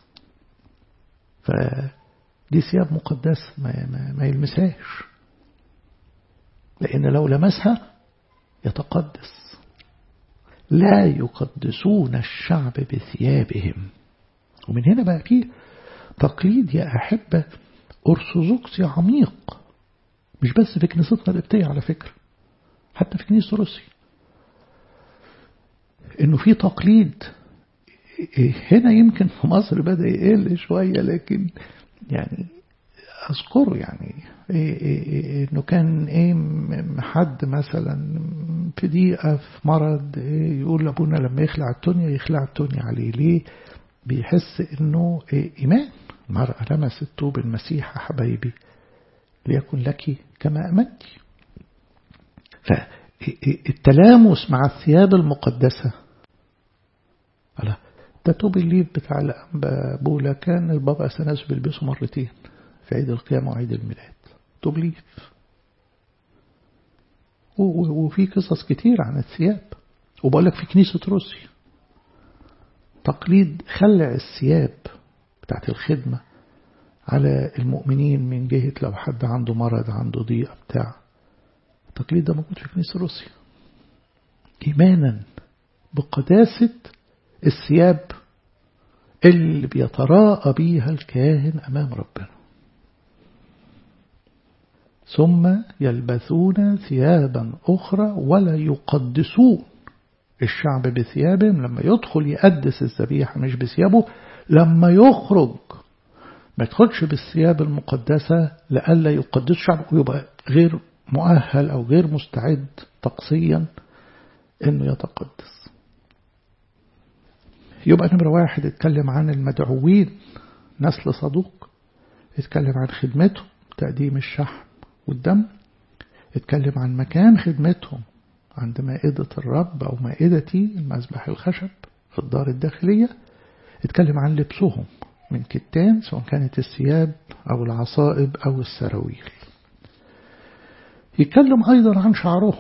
فدي ثياب مقدسة ما, ما, ما يلمسهاش لأن لو لمسها يتقدس لا يقدسون الشعب بثيابهم ومن هنا بقى فيه تقليد يا أحبة أرثوذكسي عميق مش بس في كنيستنا القبطية على فكرة حتى في كنيسة روسيا إنه في تقليد هنا يمكن في مصر بدأ يقل شوية لكن يعني أذكر يعني إيه إيه إنه كان إيه حد مثلا في دقيقة في مرض إيه يقول لأبونا لما يخلع التونيا يخلع التونيا عليه ليه بيحس إنه إيه إيمان المرأة لمست طوب المسيح حبايبي ليكن لك كما أمنت فالتلامس مع الثياب المقدسة على ده توب الليف بتاع الأنبابولة كان البابا أثناس بيلبسه مرتين في عيد القيامة وعيد الميلاد توب ليف وفي قصص كتير عن الثياب وبقول لك في كنيسة روسيا تقليد خلع الثياب بتاعت الخدمة على المؤمنين من جهة لو حد عنده مرض عنده ضيقة بتاع التقليد ده موجود في كنيسة روسيا إيمانا بقداسة الثياب اللي بيتراءى بيها الكاهن أمام ربنا ثم يلبثون ثيابا أخرى ولا يقدسون الشعب بثيابهم لما يدخل يقدس الذبيحة مش بثيابه لما يخرج ما يدخلش بالثياب المقدسة لألا يقدس الشعب ويبقى غير مؤهل أو غير مستعد طقسيا أنه يتقدس يبقى نمرة واحد اتكلم عن المدعوين نسل صدوق اتكلم عن خدمتهم تقديم الشحم والدم اتكلم عن مكان خدمتهم عند مائدة الرب أو مائدتي المذبح الخشب في الدار الداخلية اتكلم عن لبسهم من كتان سواء كانت الثياب أو العصائب أو السراويل يتكلم أيضا عن شعرهم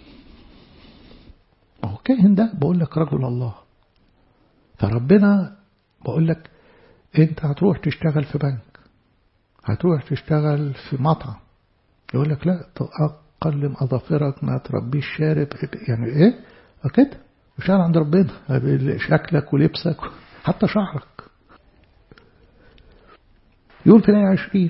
هو كاهن ده بقول لك رجل الله فربنا بقول لك انت هتروح تشتغل في بنك هتروح تشتغل في مطعم يقول لك لا قلم أظافرك ما تربيش شارب يعني ايه كده مشان عند ربنا شكلك ولبسك حتى شعرك يقول في الآية عشرين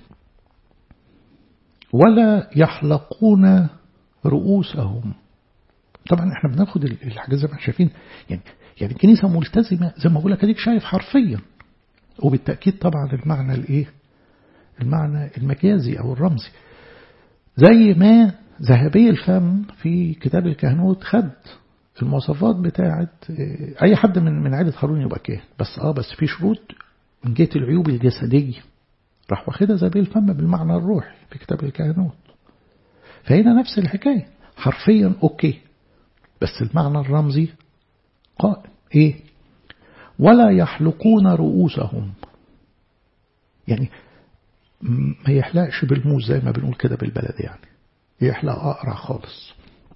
ولا يحلقون رؤوسهم طبعا احنا بناخد الحاجات زي ما احنا شايفين يعني يعني الكنيسة ملتزمة زي ما بقول لك اديك شايف حرفيا وبالتأكيد طبعا المعنى الايه المعنى المجازي او الرمزي زي ما ذهبي الفم في كتاب الكهنوت خد المواصفات بتاعت اي حد من من عائله هارون يبقى كاهن بس اه بس في شروط من جهه العيوب الجسديه راح واخدها ذهبي الفم بالمعنى الروحي في كتاب الكهنوت فهنا نفس الحكايه حرفيا اوكي بس المعنى الرمزي قائم ايه ولا يحلقون رؤوسهم يعني ما يحلقش بالموز زي ما بنقول كده بالبلد يعني يحلق أقرع خالص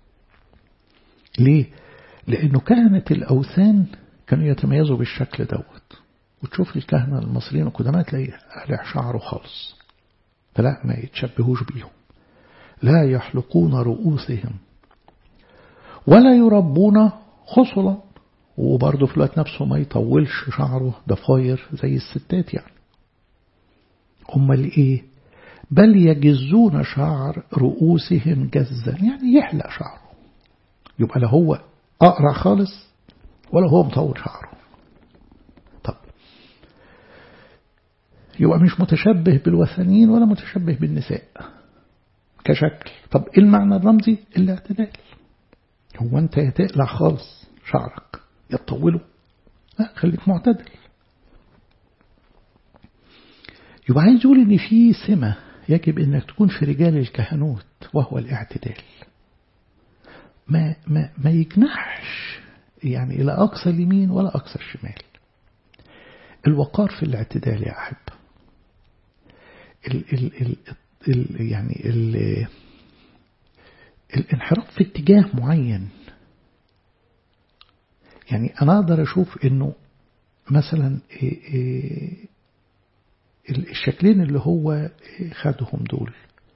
ليه؟ لأنه كهنة الأوثان كانوا يتميزوا بالشكل دوت وتشوف الكهنة المصريين القدماء تلاقي قلع شعره خالص فلا ما يتشبهوش بيهم لا يحلقون رؤوسهم ولا يربون خصلا وبرضه في الوقت نفسه ما يطولش شعره ضفاير زي الستات يعني أمال إيه بل يجزون شعر رؤوسهم جزا يعني يحلق شعره يبقى لا هو أقرع خالص ولا هو مطول شعره طب يبقى مش متشبه بالوثنيين ولا متشبه بالنساء كشكل طب ايه المعنى الرمزي الاعتدال هو انت يا تقلع خالص شعرك يا تطوله لا خليك معتدل يبقى عايز يقول ان في سمة يجب انك تكون في رجال الكهنوت وهو الاعتدال ما ما ما يجنحش يعني الى اقصى اليمين ولا اقصى الشمال الوقار في الاعتدال يا احب ال ال ال ال يعني ال الانحراف في اتجاه معين يعني انا اقدر اشوف انه مثلا إيه إيه الشكلين اللي هو خدهم دول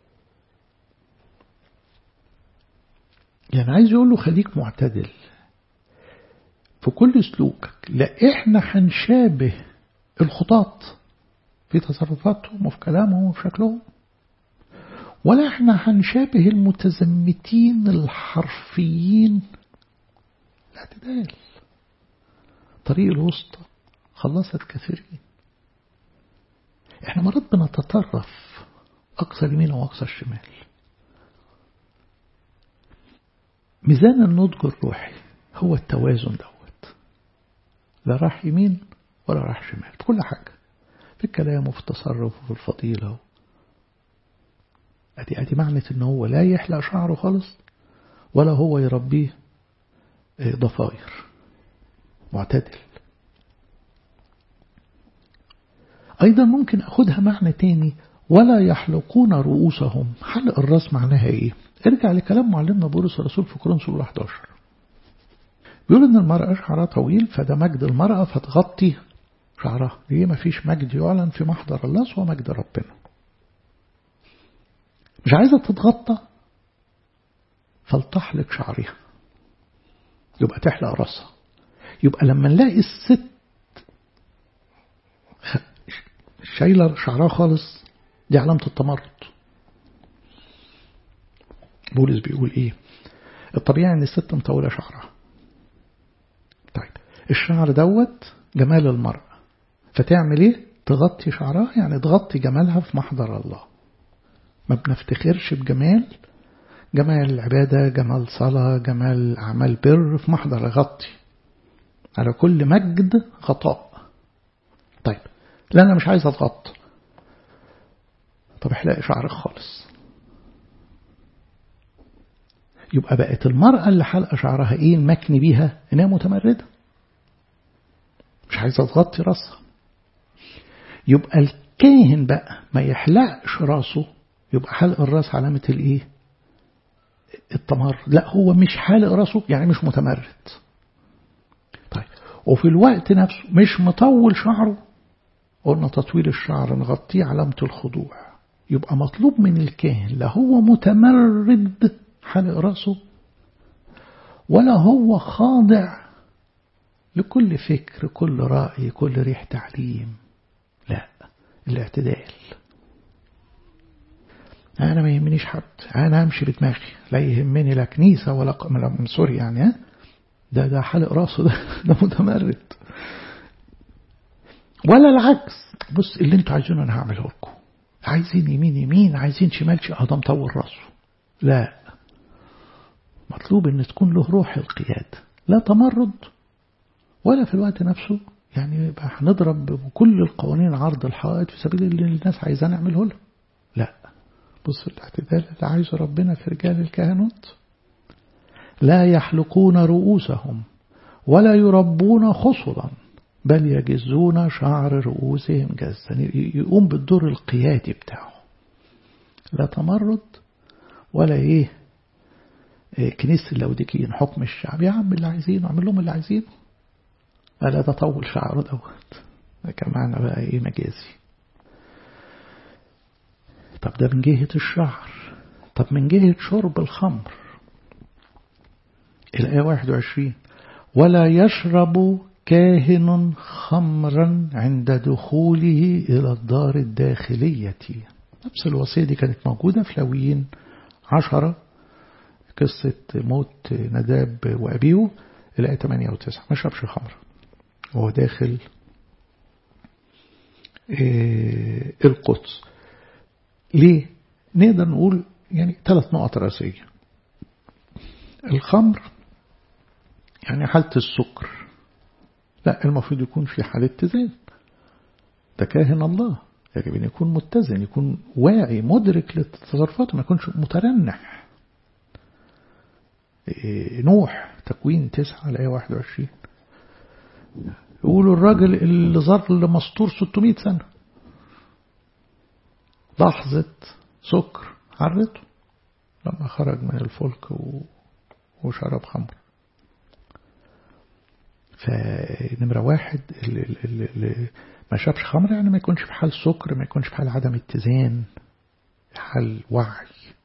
يعني عايز يقول له خليك معتدل في كل سلوكك لا احنا هنشابه الخطاط في تصرفاتهم وفي كلامهم وفي شكلهم ولا احنا هنشابه المتزمتين الحرفيين الاعتدال طريق الوسطى خلصت كثيرين احنا مرات بنتطرف اقصى اليمين واقصى الشمال ميزان النضج الروحي هو التوازن دوت لا راح يمين ولا راح شمال في كل حاجة في الكلام وفي التصرف وفي الفضيلة ادي ادي معنى ان هو لا يحلق شعره خالص ولا هو يربيه ضفاير معتدل أيضا ممكن أخدها معنى تاني ولا يحلقون رؤوسهم حلق الراس معناها إيه ارجع لكلام معلمنا بولس الرسول في كورنثوس 11 بيقول إن المرأة شعرها طويل فده مجد المرأة فتغطي شعرها ليه ما فيش مجد يعلن في محضر الله سوى مجد ربنا مش عايزة تتغطى فلتحلق شعرها يبقى تحلق راسها يبقى لما نلاقي الست شايلة شعرها خالص دي علامة التمرد بولس بيقول ايه الطبيعي ان الست مطولة شعرها طيب الشعر دوت جمال المرأة فتعمل ايه تغطي شعرها يعني تغطي جمالها في محضر الله ما بنفتخرش بجمال جمال العبادة جمال صلاة جمال أعمال بر في محضر غطي على كل مجد غطاء طيب لا أنا مش عايز أتغطى طب احلقي شعرك خالص يبقى بقت المرأة اللي حلقة شعرها ايه المكني بيها انها متمردة مش عايزة تغطي راسها يبقى الكاهن بقى ما يحلقش راسه يبقى حلق الراس علامة الايه التمرد لا هو مش حالق راسه يعني مش متمرد طيب وفي الوقت نفسه مش مطول شعره قلنا تطويل الشعر نغطيه علامة الخضوع يبقى مطلوب من الكاهن لا هو متمرد حلق راسه ولا هو خاضع لكل فكر كل رأي كل ريح تعليم لا الاعتدال أنا ما يهمنيش حد أنا أمشي بدماغي لا يهمني لا كنيسة ولا ق... من سوري يعني ها ده ده حلق راسه ده ده متمرد ولا العكس بص اللي انتوا عايزينه انا هعمله لكم عايزين يمين يمين عايزين شمال شمال ده مطول راسه لا مطلوب ان تكون له روح القيادة لا تمرد ولا في الوقت نفسه يعني يبقى هنضرب بكل القوانين عرض الحائط في سبيل اللي الناس عايزاه نعمله له لا بص الاعتدال اللي عايزه ربنا في رجال الكهنوت لا يحلقون رؤوسهم ولا يربون خصلا بل يجزون شعر رؤوسهم جزا يقوم بالدور القيادي بتاعه لا تمرد ولا ايه, إيه كنيسة اللوديكيين حكم الشعب يا عم اللي عايزينه اعمل لهم اللي عايزينه لا ده طول شعره دوت ده كان معنى بقى ايه مجازي طب ده من جهة الشعر طب من جهة شرب الخمر الآية 21 ولا يشرب كاهن خمرا عند دخوله إلى الدار الداخلية نفس الوصية دي كانت موجودة في لويين عشرة قصة موت نداب وأبيه الآية 8 و 9 ما شربش خمر وهو داخل القدس ليه؟ نقدر نقول يعني ثلاث نقط رئيسية الخمر يعني حالة السكر لا المفروض يكون في حالة اتزان ده كاهن الله يجب أن يكون متزن يكون واعي مدرك للتصرفات ما يكونش مترنح نوح تكوين تسعة الآية 21 يقولوا الراجل اللي ظل مستور 600 سنة لحظة سكر عرته لما خرج من الفلك وشرب خمر فنمرة واحد اللي, اللي, اللي ما شربش خمر يعني ما يكونش في حال سكر ما يكونش في حال عدم اتزان في حال وعي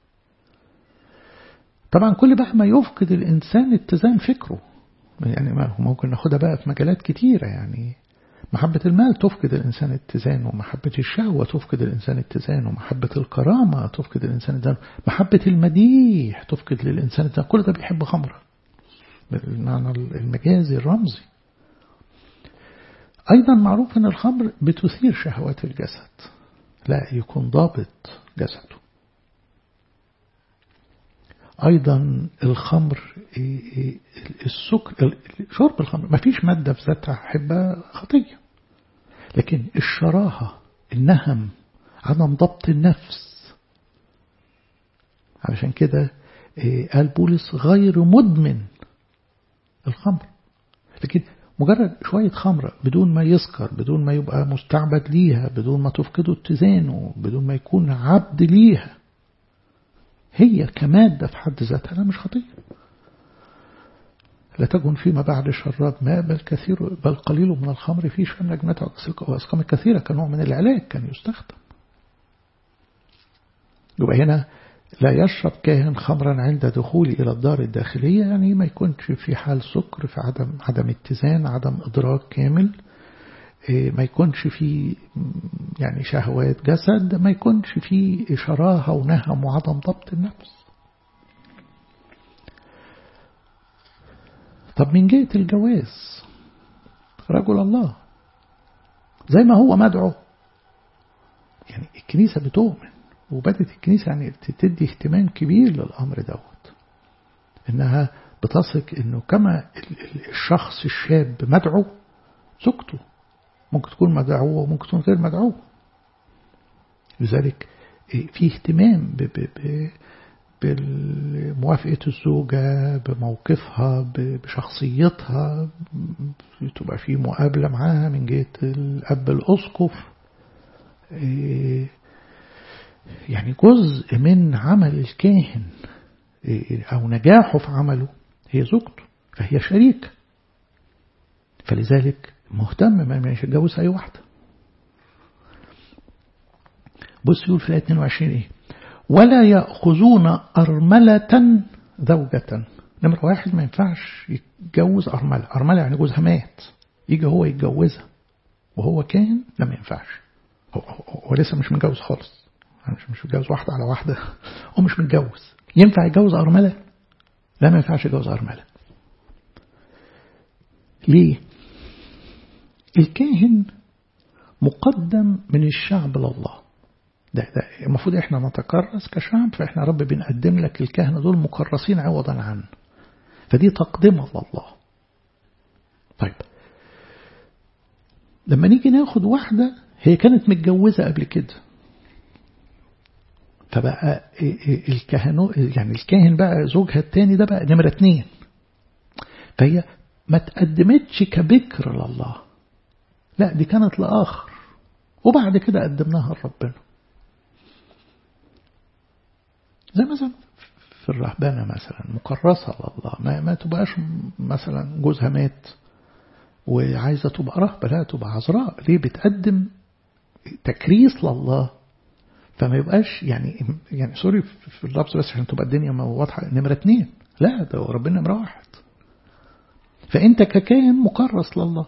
طبعا كل بقى ما يفقد الإنسان اتزان فكره يعني ما ممكن ناخدها بقى في مجالات كتيرة يعني محبة المال تفقد الإنسان اتزانه ومحبة الشهوة تفقد الإنسان اتزانه ومحبة الكرامة تفقد الإنسان اتزانه محبة المديح تفقد للإنسان اتزانه كل ده بيحب خمرة بالمعنى المجازي الرمزي أيضا معروف أن الخمر بتثير شهوات الجسد لا يكون ضابط جسده أيضا الخمر السكر شرب الخمر ما فيش مادة في ذاتها حبة خطية لكن الشراهة النهم عدم ضبط النفس علشان كده قال بولس غير مدمن الخمر لكن مجرد شوية خمرة بدون ما يسكر بدون ما يبقى مستعبد ليها بدون ما تفقده اتزانه بدون ما يكون عبد ليها هي كمادة في حد ذاتها لا مش خطية لا تكن فيما بعد شراب ماء بل كثير بل قليل من الخمر فيه شأن نجمته وأسقام كثيرة كنوع من العلاج كان يستخدم يبقى هنا لا يشرب كاهن خمرا عند دخوله إلى الدار الداخلية يعني ما يكونش في حال سكر في عدم عدم اتزان عدم إدراك كامل ما يكونش في يعني شهوات جسد ما يكونش في شراهة ونهم وعدم ضبط النفس طب من جهة الجواز رجل الله زي ما هو مدعو يعني الكنيسة بتؤمن وبدت الكنيسة يعني تدي اهتمام كبير للأمر دوت إنها بتثق إنه كما الشخص الشاب مدعو زوجته ممكن تكون مدعوة وممكن تكون غير مدعوة لذلك في اهتمام بموافقة الزوجة بموقفها بشخصيتها تبقى في مقابلة معاها من جهة الأب الأسقف يعني جزء من عمل الكاهن أو نجاحه في عمله هي زوجته فهي شريكة فلذلك مهتم ما مش يتجوز أي واحدة بص يقول في الآية 22 إيه ولا يأخذون أرملة زوجة نمرة واحد ما ينفعش يتجوز أرملة أرملة يعني جوزها مات يجي هو يتجوزها وهو كاهن لا ما ينفعش هو, هو لسه مش متجوز خالص مش مش متجوز واحدة على واحدة هو مش متجوز ينفع يتجوز أرملة لا ما ينفعش يتجوز أرملة ليه الكاهن مقدم من الشعب لله ده, ده المفروض احنا نتكرس كشعب فاحنا رب بنقدم لك الكهنة دول مكرسين عوضا عنه فدي تقدمة لله طيب لما نيجي ناخد واحدة هي كانت متجوزة قبل كده فبقى الكهنو يعني الكاهن بقى زوجها التاني ده بقى نمرة اتنين فهي ما تقدمتش كبكر لله لا دي كانت لآخر وبعد كده قدمناها لربنا زي مثلا في الرهبانة مثلا مكرسة لله ما, ما تبقاش مثلا جوزها مات وعايزة تبقى رهبة لا تبقى عذراء ليه بتقدم تكريس لله فما يبقاش يعني يعني سوري في اللفظ بس عشان تبقى الدنيا واضحة نمرة اتنين لا ده ربنا نمرة واحد فأنت ككاهن مكرس لله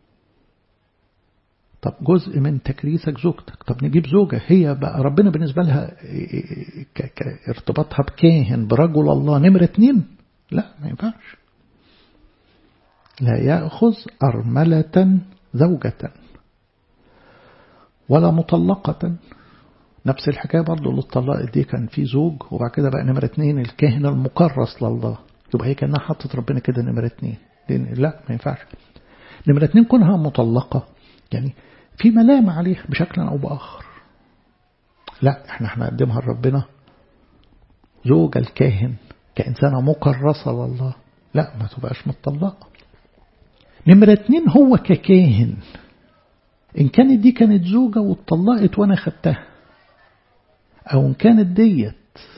طب جزء من تكريسك زوجتك طب نجيب زوجة هي بقى ربنا بالنسبة لها ارتباطها بكاهن برجل الله نمرة اتنين لا ما ينفعش لا يأخذ أرملة زوجة ولا مطلقة نفس الحكاية برضه للطلاق دي كان في زوج وبعد كده بقى نمرة اتنين الكاهن المكرس لله يبقى هي كأنها حطت ربنا كده نمرة اتنين لا ما ينفعش نمرة اتنين كونها مطلقة يعني في ملام عليها بشكل أو بآخر لا احنا هنقدمها لربنا زوج الكاهن كإنسانة مكرسة لله لا ما تبقاش مطلقة نمرة اتنين هو ككاهن إن كانت دي كانت زوجة واتطلقت وأنا خدتها أو إن كانت ديت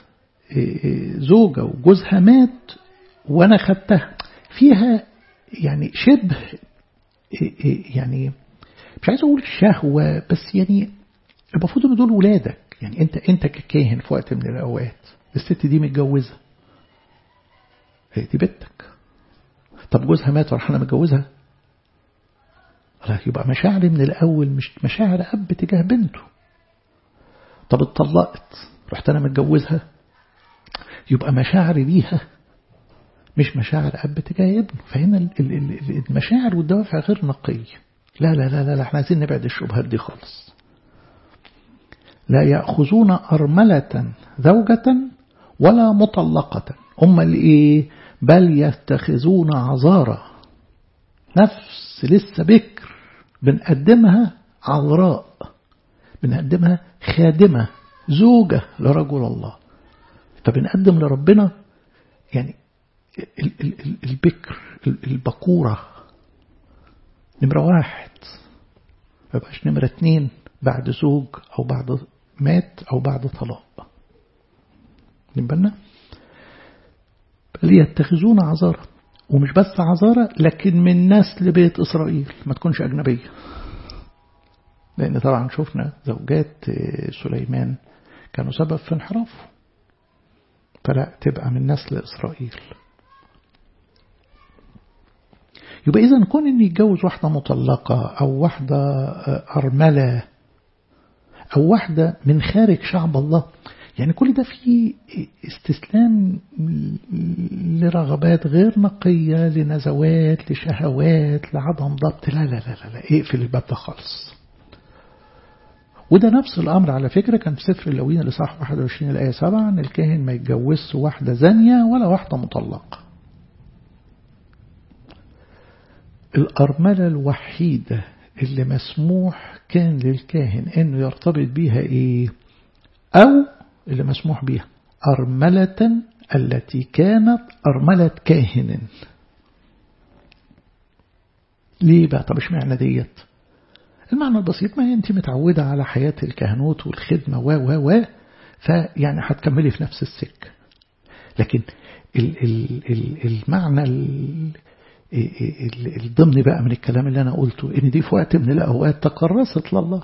زوجة وجوزها مات وأنا خدتها فيها يعني شبه يعني مش عايز أقول شهوة بس يعني المفروض إن دول ولادك يعني أنت أنت ككاهن في وقت من الأوقات الست دي متجوزة هي دي بنتك طب جوزها مات وراح أنا متجوزها لا يبقى مشاعري من الأول مش مشاعر أب تجاه بنته طب اتطلقت رحت أنا متجوزها يبقى مشاعري ليها مش مشاعر أب تجاه ابنه فهنا المشاعر والدوافع غير نقية لا لا لا لا, لا احنا عايزين نبعد الشبهات دي خالص لا يأخذون أرملة زوجة ولا مطلقة هم الإيه بل يتخذون عذارة نفس لسه بكر بنقدمها عذراء بنقدمها خادمة زوجة لرجل الله فبنقدم لربنا يعني البكر البكورة نمرة واحد ما يبقاش نمرة اتنين بعد زوج أو بعد مات أو بعد طلاق بالنا بل يتخذون عذارة ومش بس عذارة لكن من نسل بيت إسرائيل ما تكونش أجنبية لأن طبعا شفنا زوجات سليمان كانوا سبب في انحرافه فلا تبقى من نسل إسرائيل يبقى إذا كون إن يتجوز واحدة مطلقة أو واحدة أرملة أو واحدة من خارج شعب الله يعني كل ده فيه استسلام لرغبات غير نقية لنزوات لشهوات لعدم ضبط لا لا لا لا, لا. اقفل الباب ده خالص وده نفس الأمر على فكرة كان في سفر اللوين لصح 21 الآية 7 أن الكاهن ما يتجوزش واحدة زانية ولا واحدة مطلقة الأرملة الوحيدة اللي مسموح كان للكاهن أنه يرتبط بيها إيه أو اللي مسموح بيها أرملة التي كانت أرملة كاهن ليه بقى طب ايش معنى ديت المعنى البسيط ما انت متعودة على حياة الكهنوت والخدمة و و و فيعني هتكملي في نفس السكة لكن ال ال ال المعنى ال الضمن بقى من الكلام اللي أنا قلته إن دي في وقت من الأوقات تكرست لله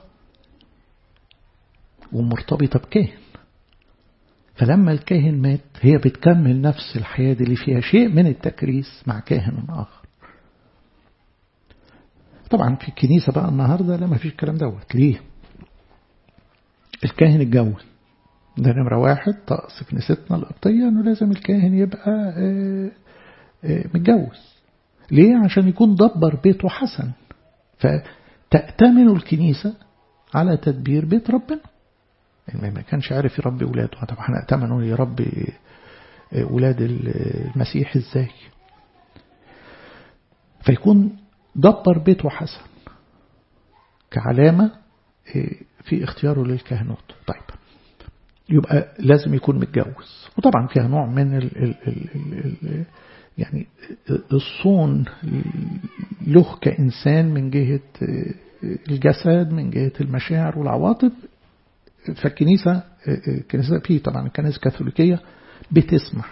ومرتبطة بكاهن فلما الكاهن مات هي بتكمل نفس الحياة دي اللي فيها شيء من التكريس مع كاهن آخر طبعا في الكنيسة بقى النهاردة لا ما فيش الكلام دوت ليه الكاهن اتجوز ده نمرة واحد طقس كنيستنا القبطية انه لازم الكاهن يبقى متجوز ليه عشان يكون دبر بيته حسن فتأتمن الكنيسة على تدبير بيت ربنا يعني ما كانش عارف يربي ولاده طب احنا ائتمنوا يربي ولاد المسيح ازاي فيكون دبر بيته حسن كعلامة في اختياره للكهنوت طيب يبقى لازم يكون متجوز وطبعا فيها نوع من ال ال ال ال يعني الصون له كإنسان من جهة الجسد من جهة المشاعر والعواطف فالكنيسة الكنيسة في طبعا الكنيسة الكاثوليكية بتسمح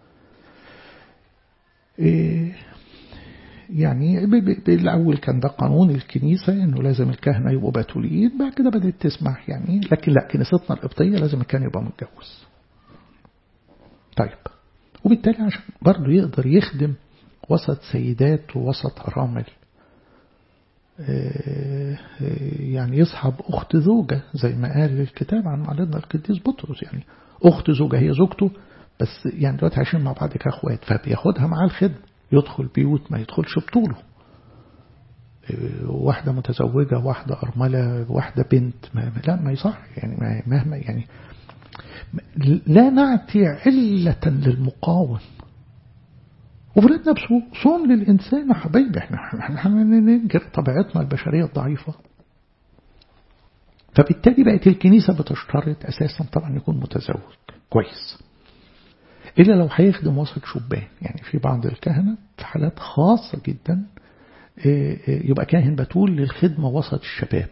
يعني بالأول كان ده قانون الكنيسة إنه لازم الكهنة يبقوا باتوليين بعد كده بدأت تسمح يعني لكن لا كنيستنا القبطية لازم الكهن يبقى متجوز طيب وبالتالي عشان برضه يقدر يخدم وسط سيدات ووسط أرامل يعني يصحب أخت زوجة زي ما قال الكتاب عن معلمنا القديس بطرس يعني أخت زوجة هي زوجته بس يعني دلوقتي عايشين مع بعض كأخوات فبياخدها معاه الخدمة يدخل بيوت ما يدخلش بطوله واحدة متزوجة واحدة أرملة واحدة بنت ما لا ما يصح يعني مهما يعني لا نعطي علة للمقاوم وفرد نفسه صون للإنسان يا حبايبي احنا احنا ننكر طبيعتنا البشرية الضعيفة فبالتالي بقت الكنيسة بتشترط أساسا طبعا يكون متزوج كويس إلا لو هيخدم وسط شبان يعني في بعض الكهنة في حالات خاصة جدا يبقى كاهن بتول للخدمة وسط الشباب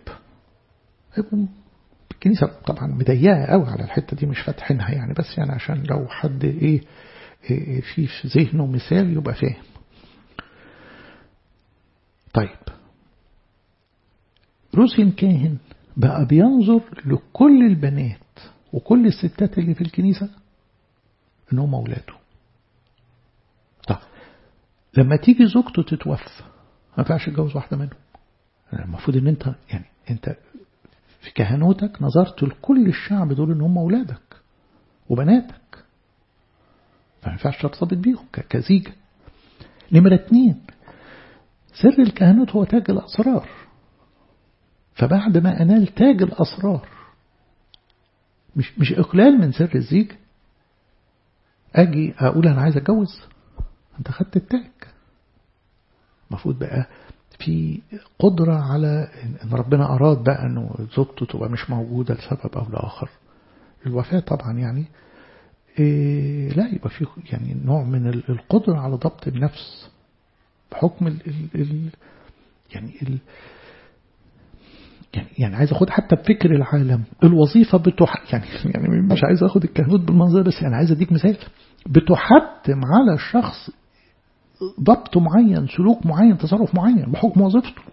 الكنيسة طبعا مضيقة قوي على الحتة دي مش فاتحينها يعني بس يعني عشان لو حد ايه في في ذهنه مثال يبقى فاهم طيب روسين كاهن بقى بينظر لكل البنات وكل الستات اللي في الكنيسة ان هم اولاده طب لما تيجي زوجته تتوفى ما ينفعش يتجوز واحدة منهم المفروض ان انت يعني انت في كهنوتك نظرت لكل الشعب دول ان هم اولادك وبناتك فما ينفعش ترتبط بيهم كزيجة نمرة اتنين سر الكهنوت هو تاج الأسرار فبعد ما أنال تاج الأسرار مش مش إقلال من سر الزيجة أجي أقول أنا عايز أتجوز أنت خدت التاج المفروض بقى في قدرة على إن ربنا أراد بقى أنه زوجته تبقى مش موجودة لسبب أو لآخر الوفاة طبعا يعني إيه لا يبقى في يعني نوع من القدرة على ضبط النفس بحكم ال ال ال يعني ال يعني يعني عايز اخد حتى بفكر العالم الوظيفة بتح يعني يعني مش عايز اخد الكهنوت بالمنظر بس يعني عايز اديك مثال بتحتم على الشخص ضبط معين سلوك معين تصرف معين بحكم وظيفته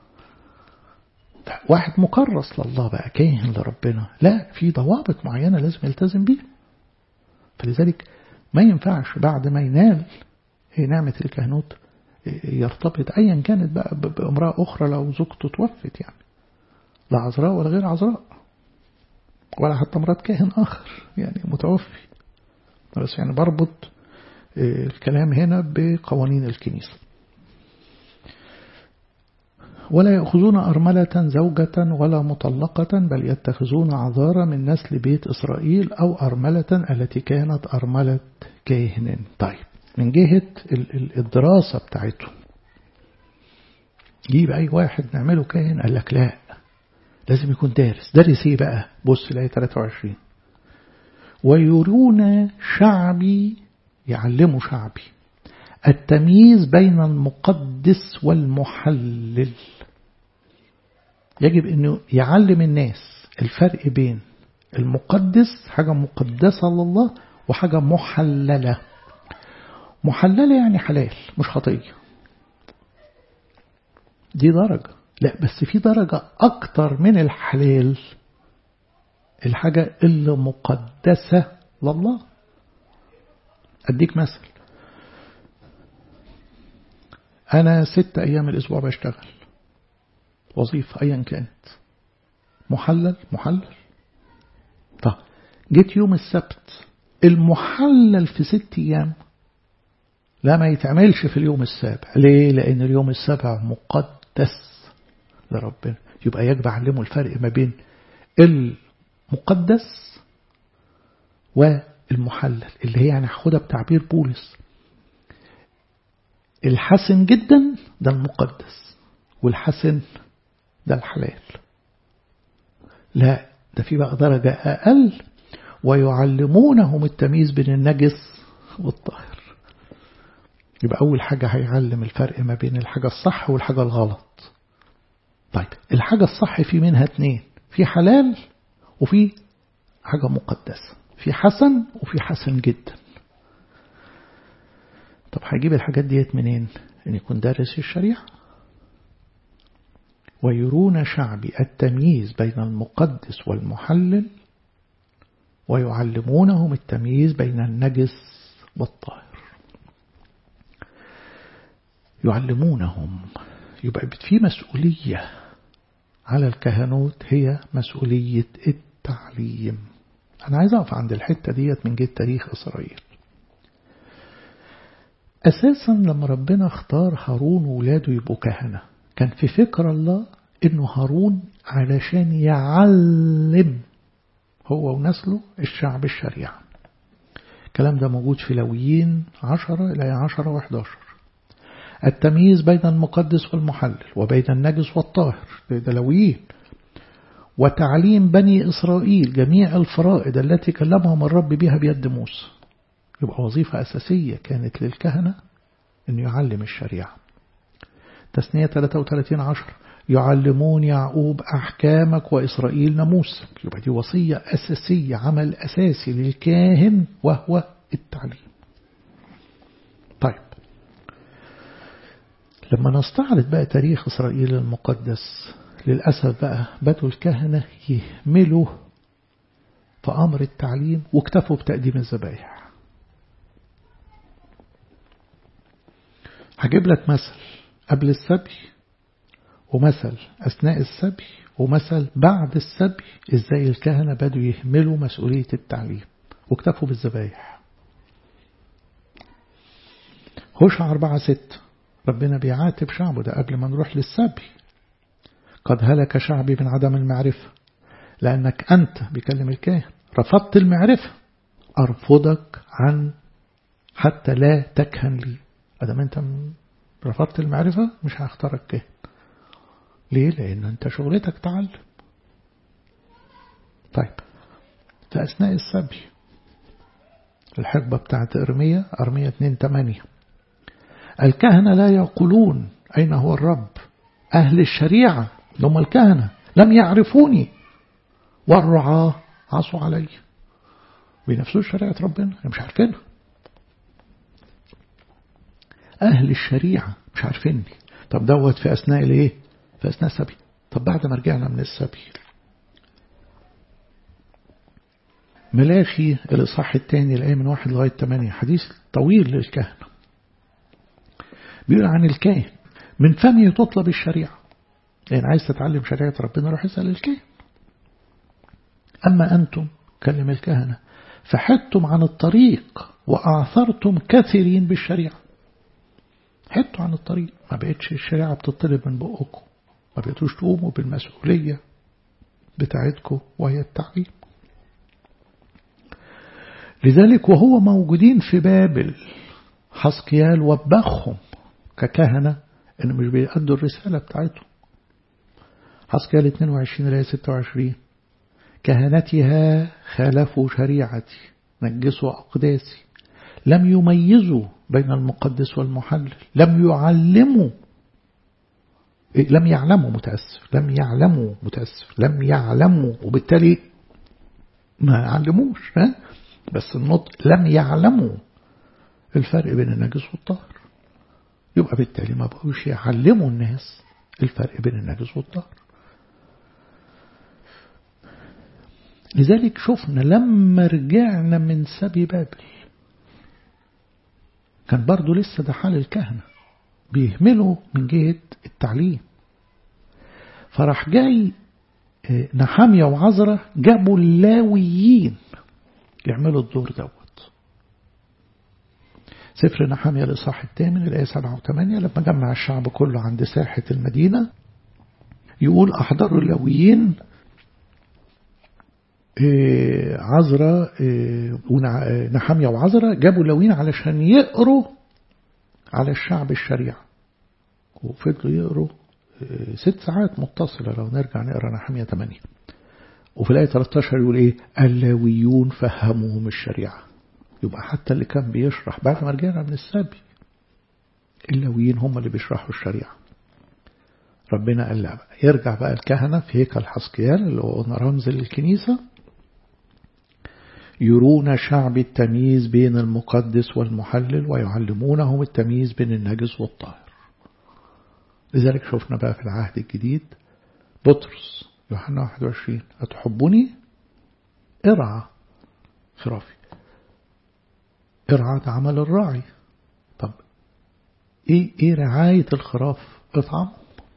واحد مكرس لله بقى كاهن لربنا لا في ضوابط معينة لازم يلتزم بيها فلذلك ما ينفعش بعد ما ينال نعمة الكهنوت يرتبط أيا كانت بقى بامرأة أخرى لو زوجته توفت يعني لا عذراء ولا غير عذراء ولا حتى مرات كاهن آخر يعني متوفي بس يعني بربط الكلام هنا بقوانين الكنيسة ولا يأخذون أرملة زوجة ولا مطلقة بل يتخذون عذارى من نسل بيت إسرائيل أو أرملة التي كانت أرملة كاهن طيب من جهة الدراسة بتاعته جيب أي واحد نعمله كاهن قال لك لا لازم يكون دارس دارس ايه بقى بص الآية 23 ويرون شعبي يعلموا شعبي التمييز بين المقدس والمحلل يجب أنه يعلم الناس الفرق بين المقدس حاجة مقدسة لله وحاجة محللة محللة يعني حلال مش خطية دي درجة لا بس في درجة أكتر من الحلال الحاجة اللي مقدسة لله أديك مثل أنا ست أيام الأسبوع بشتغل وظيفة أيا كانت محلل محلل طب جيت يوم السبت المحلل في ست أيام لا ما يتعملش في اليوم السابع ليه لأن اليوم السابع مقدس لربنا يبقى يجب أعلمه الفرق ما بين المقدس والمحلل اللي هي يعني هاخدها بتعبير بولس الحسن جدا ده المقدس والحسن ده الحلال لا ده في بقى درجة أقل ويعلمونهم التمييز بين النجس والطاهر يبقى أول حاجة هيعلم الفرق ما بين الحاجة الصح والحاجة الغلط طيب الحاجة الصح في منها اتنين في حلال وفي حاجة مقدسة في حسن وفي حسن جدا طب هجيب الحاجات ديت منين ان يكون دارس الشريعة ويرون شعبي التمييز بين المقدس والمحلل ويعلمونهم التمييز بين النجس والطاهر يعلمونهم يبقى في مسؤولية على الكهنوت هي مسؤولية التعليم أنا عايز أقف عند الحتة ديت من جهة تاريخ إسرائيل أساسا لما ربنا اختار هارون وولاده يبقوا كهنة كان في فكر الله إنه هارون علشان يعلم هو ونسله الشعب الشريعة الكلام ده موجود في لويين عشرة إلى عشرة وحداشر التمييز بين المقدس والمحلل وبين النجس والطاهر ده لويين وتعليم بني إسرائيل جميع الفرائض التي كلمهم الرب بها بيد موسى يبقى وظيفة أساسية كانت للكهنة أن يعلم الشريعة تسنية 33 عشر يعلمون يعقوب أحكامك وإسرائيل ناموسك يبقى دي وصية أساسية عمل أساسي للكاهن وهو التعليم طيب لما نستعرض بقى تاريخ إسرائيل المقدس للأسف بقى بدوا الكهنة يهملوا في أمر التعليم واكتفوا بتقديم الذبائح هجيب لك مثل قبل السبي ومثل أثناء السبي ومثل بعد السبي إزاي الكهنة بدوا يهملوا مسؤولية التعليم واكتفوا بالذبائح هوشع أربعة ست ربنا بيعاتب شعبه ده قبل ما نروح للسبي قد هلك شعبي من عدم المعرفة لأنك أنت بيكلم الكاهن رفضت المعرفة أرفضك عن حتى لا تكهن لي أدام أنت رفضت المعرفة مش هختارك كاهن ليه؟ لأن أنت شغلتك تعلم طيب في أثناء السبي الحقبة بتاعت إرمية أرمية 2 8 الكهنة لا يقولون أين هو الرب أهل الشريعة هم الكهنة لم يعرفوني والرعاة عصوا علي بنفسه شريعة ربنا مش عارفينها أهل الشريعة مش عارفيني طب دوت في أثناء الإيه في أثناء السبي طب بعد ما رجعنا من السبي ملاخي الإصحاح الثاني الآية من واحد لغاية ثمانية حديث طويل للكهنة بيقول عن الكاهن من فمه تطلب الشريعة يعني عايز تتعلم شريعة ربنا روح اسأل الكاهن أما أنتم كلم الكهنة فحدتم عن الطريق وأعثرتم كثيرين بالشريعة حدتوا عن الطريق ما بقتش الشريعة بتطلب من بقكم ما بقيتوش تقوموا بالمسؤولية بتاعتكم وهي التعليم لذلك وهو موجودين في بابل حسقيال وبخهم ككهنة إن مش بيأدوا الرسالة بتاعتهم حسقيال 22 آية 26 كهنتها خالفوا شريعتي نجسوا أقداسي لم يميزوا بين المقدس والمحلل لم يعلموا لم يعلموا متأسف لم يعلموا متأسف لم يعلموا وبالتالي ما يعلموش ها؟ بس النطق لم يعلموا الفرق بين النجس والطاهر يبقى بالتالي ما بقوش يعلموا الناس الفرق بين النجس والطاهر لذلك شفنا لما رجعنا من سبي بابل كان برضو لسه ده حال الكهنة بيهملوا من جهة التعليم فراح جاي نحامية وعزرة جابوا اللاويين يعملوا الدور دوت سفر نحامية الإصحاح الثامن الآية 7 و8 لما جمع الشعب كله عند ساحة المدينة يقول أحضروا اللاويين عزرة ونحامية وعزرة جابوا اللاويين علشان يقروا على الشعب الشريعة وفضلوا يقروا ست ساعات متصلة لو نرجع نقرا نحمية 8 وفي الآية 13 يقول إيه اللاويون فهموهم الشريعة يبقى حتى اللي كان بيشرح بعد ما رجعنا من السبي اللاويين هم اللي بيشرحوا الشريعة ربنا قال لا بقى يرجع بقى الكهنة في هيكل حسكيال اللي هو رمز للكنيسة يرون شعب التمييز بين المقدس والمحلل ويعلمونهم التمييز بين النجس والطاهر لذلك شفنا بقى في العهد الجديد بطرس يوحنا 21 أتحبني ارعى خرافي ارعى ده عمل الراعي طب ايه ايه رعاية الخراف اطعم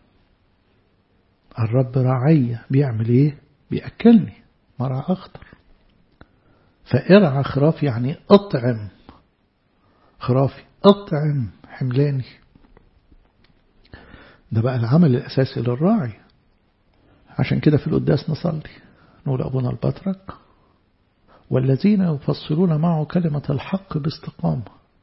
الرب رعية بيعمل ايه بيأكلني مرعى أخطر فارعى خرافي يعني اطعم خرافي اطعم حملاني ده بقى العمل الأساسي للراعي عشان كده في القداس نصلي نقول أبونا البطرك والذين يفصلون معه كلمة الحق باستقامة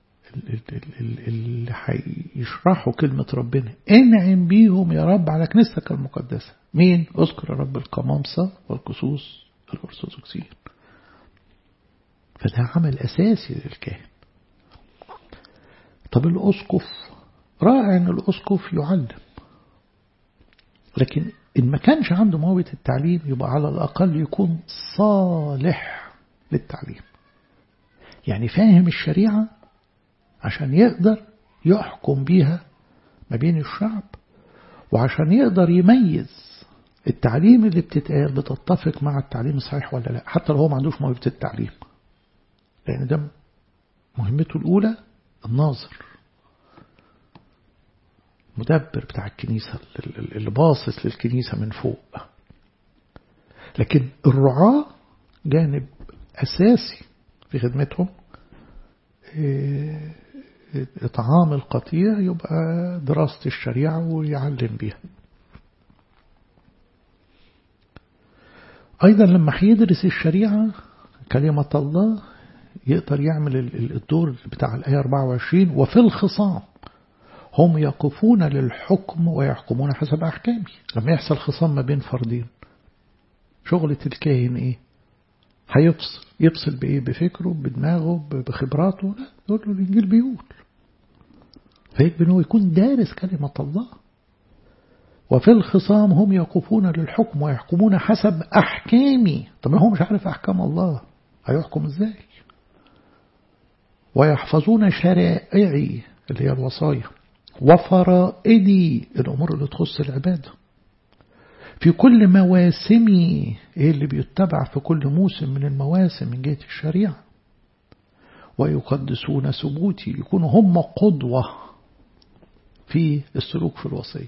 اللي هيشرحوا كلمة ربنا انعم بيهم يا رب على كنيستك المقدسة مين؟ اذكر يا رب القمامسة والكسوس الأرثوذكسيين فده عمل أساسي للكاهن طب الأسقف رائع أن الأسقف يعلم لكن إن ما كانش عنده موهبة التعليم يبقى على الأقل يكون صالح للتعليم يعني فاهم الشريعة عشان يقدر يحكم بيها ما بين الشعب وعشان يقدر يميز التعليم اللي بتتقال بتتفق مع التعليم الصحيح ولا لا حتى لو هو ما عندوش موهبة التعليم لأن ده مهمته الأولى الناظر مدبر بتاع الكنيسة اللي باصص للكنيسة من فوق لكن الرعاة جانب أساسي في خدمتهم إطعام القطيع يبقى دراسة الشريعة ويعلم بيها أيضا لما هيدرس الشريعة كلمة الله يقدر يعمل الدور بتاع الآية 24 وفي الخصام هم يقفون للحكم ويحكمون حسب أحكامي لما يحصل خصام ما بين فردين شغلة الكاهن إيه هيفصل يفصل بإيه بفكره بدماغه بخبراته لا يقول له الإنجيل بيقول فيجب أنه يكون دارس كلمة الله وفي الخصام هم يقفون للحكم ويحكمون حسب أحكامي طب ما هو مش عارف أحكام الله هيحكم إزاي ويحفظون شرائعي اللي هي الوصايا وفرائدي الأمور اللي تخص العبادة في كل مواسمي إيه اللي بيتبع في كل موسم من المواسم من جهة الشريعة ويقدسون ثبوتي يكونوا هم قدوة في السلوك في الوصية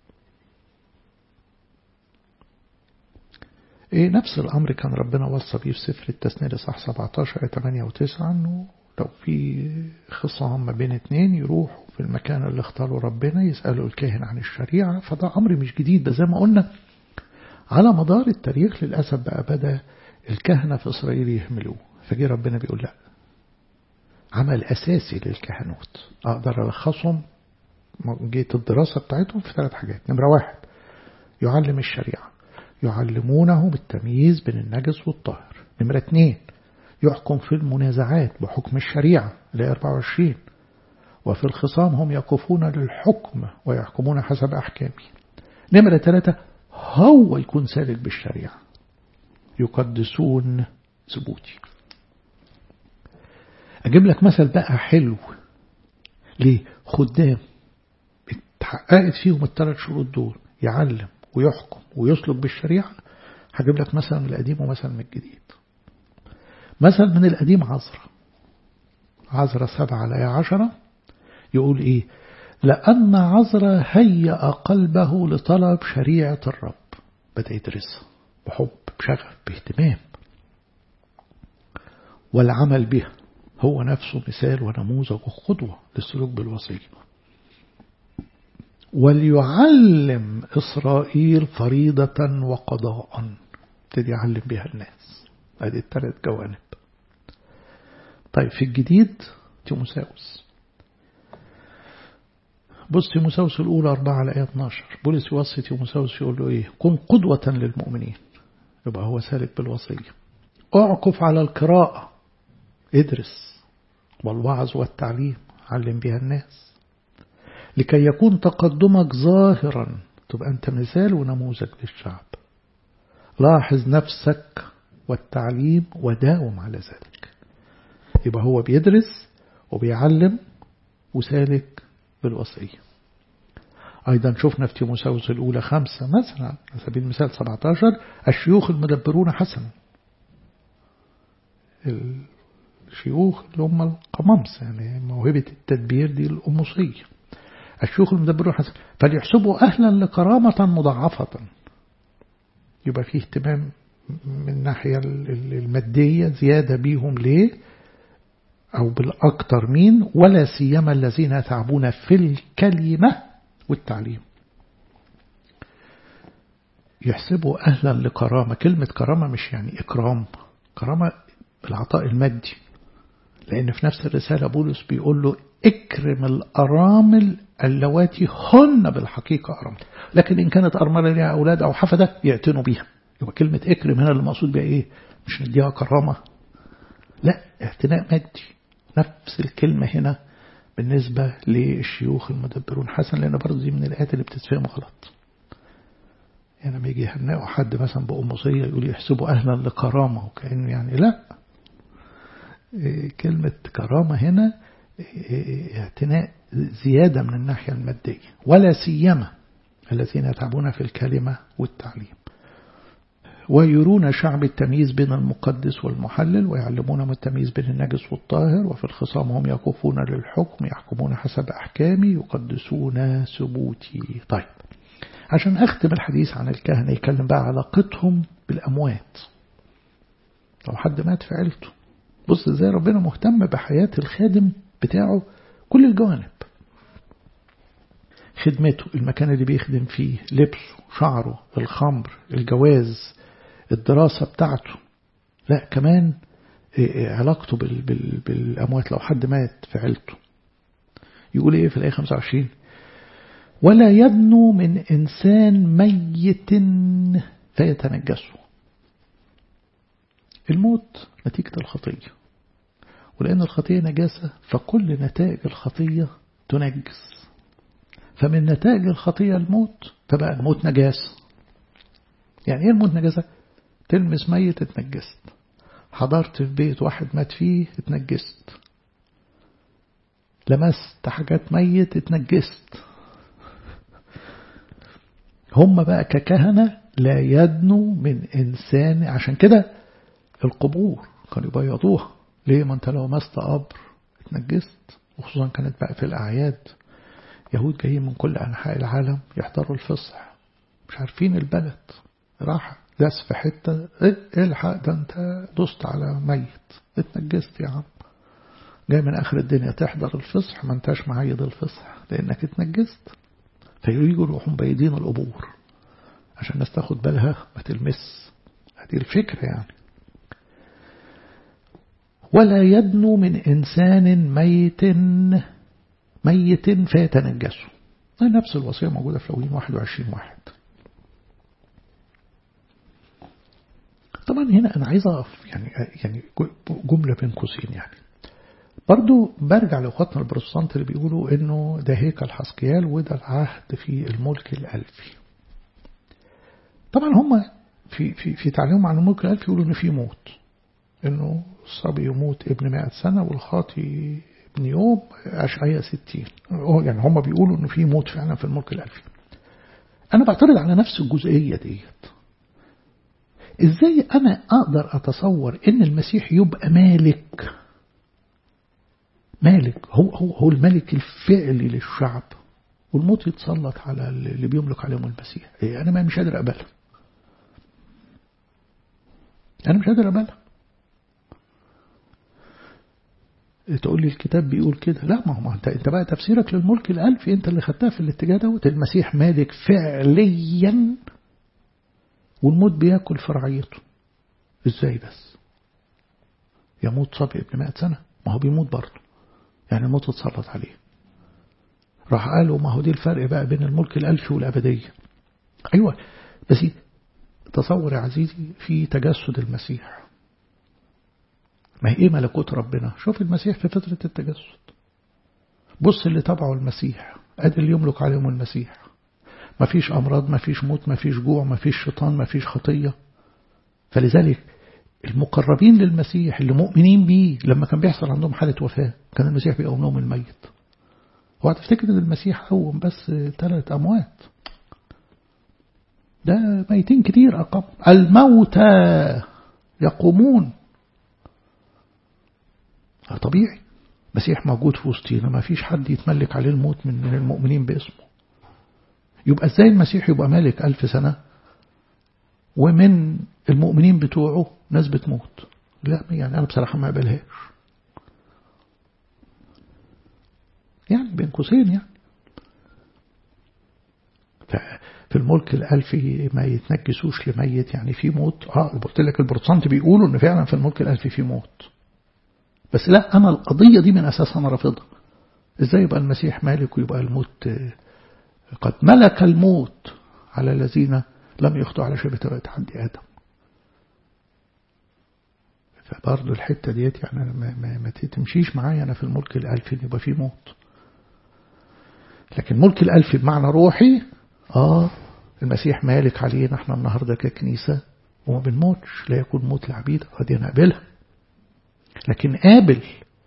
إيه نفس الأمر كان ربنا وصى بيه في سفر التثنية صح 17 8 و9 أنه لو في خصام ما بين اتنين يروحوا في المكان اللي اختاروا ربنا يسألوا الكاهن عن الشريعة فده أمر مش جديد ده زي ما قلنا على مدار التاريخ للأسف بقى بدأ الكهنة في إسرائيل يهملوه فجي ربنا بيقول لا عمل أساسي للكهنوت أقدر ألخصهم جيت الدراسة بتاعتهم في ثلاث حاجات نمرة واحد يعلم الشريعة يعلمونه بالتمييز بين النجس والطاهر نمرة اثنين يحكم في المنازعات بحكم الشريعة ل 24 وفي الخصام هم يقفون للحكم ويحكمون حسب أحكامه نمرة ثلاثة هو يكون سالك بالشريعة يقدسون ثبوتي أجيب لك مثل بقى حلو ليه خدام اتحققت فيهم الثلاث شروط دول يعلم ويحكم ويسلك بالشريعة هجيب لك مثلا من القديم ومثلا من الجديد مثلا من القديم عذرة عذرة سبعة على عشرة يقول إيه لأن عذرة هيأ قلبه لطلب شريعة الرب بدأ يدرسها بحب بشغف باهتمام والعمل بها هو نفسه مثال ونموذج وقدوة للسلوك بالوصية وليعلم إسرائيل فريضة وقضاء ابتدي يعلم بها الناس هذه الثلاث جوانب طيب في الجديد تيموساوس بص تيموساوس الأولى 4 على آية 12 بولس يوصي تيموساوس يقول له إيه كن قدوة للمؤمنين يبقى هو سالك بالوصية اعكف على القراءة ادرس والوعظ والتعليم علم بها الناس لكي يكون تقدمك ظاهرا تبقى أنت مثال ونموذج للشعب لاحظ نفسك والتعليم وداوم على ذلك يبقى هو بيدرس وبيعلم وسالك بالوصية أيضا شفنا في تيموساوس الأولى خمسة مثلا على سبيل المثال 17 الشيوخ المدبرون حسنا الشيوخ اللي هم القمامس يعني موهبة التدبير دي الأموسية الشيوخ المدبرون حسنا فليحسبوا أهلا لكرامة مضاعفة يبقى فيه اهتمام من الناحية المادية زيادة بيهم ليه أو بالأكثر مين ولا سيما الذين يتعبون في الكلمة والتعليم يحسبوا أهلا لكرامة كلمة كرامة مش يعني إكرام كرامة بالعطاء المادي لأن في نفس الرسالة بولس بيقول له اكرم الأرامل اللواتي هن بالحقيقة أرامل لكن إن كانت أرملة لها أولاد أو حفدة يعتنوا بيها يبقى كلمة اكرم هنا المقصود بها إيه مش نديها كرامة لا اعتناء مادي نفس الكلمة هنا بالنسبة للشيوخ المدبرون حسن لأن برضه دي من الآيات اللي بتتفهم غلط يعني لما يجي يهنئوا حد مثلا بأموسية يقول يحسبوا أهلا لكرامة وكأنه يعني لا كلمة كرامة هنا اعتناء زيادة من الناحية المادية ولا سيما الذين يتعبون في الكلمة والتعليم ويرون شعب التمييز بين المقدس والمحلل ويعلمونهم التمييز بين النجس والطاهر وفي الخصام هم يقفون للحكم يحكمون حسب أحكامي يقدسون ثبوتي طيب عشان أختم الحديث عن الكهنة يتكلم بقى علاقتهم بالأموات لو حد مات في عيلته بص ازاي ربنا مهتم بحياة الخادم بتاعه كل الجوانب خدمته المكان اللي بيخدم فيه لبسه شعره الخمر الجواز الدراسة بتاعته لا كمان علاقته بال بال بالأموات لو حد مات في عيلته يقول ايه في الآية 25 ولا يدنو من إنسان ميت فيتنجسه الموت نتيجة الخطية ولأن الخطية نجاسة فكل نتائج الخطية تنجس فمن نتائج الخطية الموت فبقى الموت نجاسة يعني ايه الموت نجاسة تلمس ميت اتنجست حضرت في بيت واحد مات فيه اتنجست لمست حاجات ميت اتنجست هم بقى ككهنة لا يدنوا من إنسان عشان كده القبور كانوا يبيضوها ليه ما انت لو مست قبر اتنجست وخصوصا كانت بقى في الأعياد يهود جايين من كل أنحاء العالم يحضروا الفصح مش عارفين البلد راح داس في حتة الحق ده انت دوست على ميت اتنجست يا عم جاي من آخر الدنيا تحضر الفصح ما انتاش معيد الفصح لأنك اتنجست فييجوا يروحوا مبيدين القبور عشان الناس تاخد بالها ما تلمس هذه الفكرة يعني ولا يدنو من إنسان ميت ميت فيتنجسه نفس الوصية موجودة في لوين 21 واحد طبعا هنا أنا عايز أقف يعني يعني جملة بين قوسين يعني برضو برجع لأخواتنا البروتستانت اللي بيقولوا إنه ده هيكل حسقيال وده العهد في الملك الألفي طبعا هم في في في تعليمهم عن الملك الألفي يقولوا إن في موت إنه الصبي يموت ابن 100 سنة والخاطي يوم أشعية 60 يعني هم بيقولوا إنه في موت فعلا في الملك الألفي أنا بعترض على نفس الجزئية ديت إزاي أنا أقدر أتصور إن المسيح يبقى مالك مالك هو هو هو الملك الفعلي للشعب والموت يتسلط على اللي بيملك عليهم المسيح إيه أنا ما مش قادر أقبلها أنا مش قادر أقبلها تقول لي الكتاب بيقول كده لا ما هو انت انت بقى تفسيرك للملك الألفي انت اللي خدتها في الاتجاه دوت المسيح مالك فعليا والموت بياكل في رعيته ازاي بس يموت صبي ابن 100 سنة ما هو بيموت برضه يعني الموت اتسلط عليه راح قالوا ما هو دي الفرق بقى بين الملك الألفي والأبدية أيوة بس تصور يا عزيزي في تجسد المسيح ما هي ايه ملكوت ربنا شوف المسيح في فترة التجسد بص اللي تبعه المسيح ادي اللي يملك عليهم المسيح ما فيش أمراض ما فيش موت ما فيش جوع ما فيش شيطان ما فيش خطية فلذلك المقربين للمسيح اللي مؤمنين بيه لما كان بيحصل عندهم حالة وفاة كان المسيح بيقوم لهم الميت هو هتفتكر ان المسيح قوم بس ثلاث أموات ده ميتين كتير أقام الموتى يقومون طبيعي مسيح موجود في وسطينا ما فيش حد يتملك عليه الموت من المؤمنين باسمه يبقى ازاي المسيح يبقى مالك ألف سنة ومن المؤمنين بتوعه ناس بتموت لا يعني أنا بصراحة ما أقبلهاش يعني بين قوسين يعني في الملك الألفي ما يتنجسوش لميت يعني في موت اه قلت لك البروتستانت بيقولوا ان فعلا في الملك الألفي في موت بس لا أنا القضية دي من أساسها أنا رافضها إزاي يبقى المسيح مالك ويبقى الموت قد ملك الموت على الذين لم يخطوا على شبه تحدي آدم فبرضه الحتة ديت يعني ما, ما, ما تمشيش معايا أنا في الملك الألفي يبقى فيه موت لكن ملك الألفي بمعنى روحي آه المسيح مالك علينا احنا النهاردة ككنيسة وما بنموتش لا يكون موت العبيد قد نقبلها لكن قابل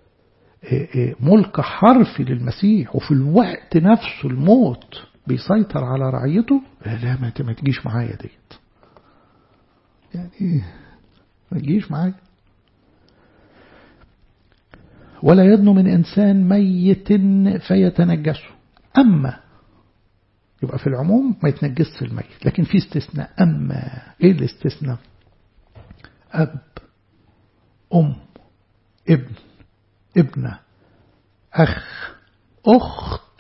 ملك حرفي للمسيح وفي الوقت نفسه الموت بيسيطر على رعيته لا ما تجيش معايا ديت يعني ما تجيش معايا ولا يدنو من إنسان ميت فيتنجسه أما يبقى في العموم ما يتنجسش الميت لكن في استثناء أما إيه الاستثناء أب أم ابن ابنة أخ أخت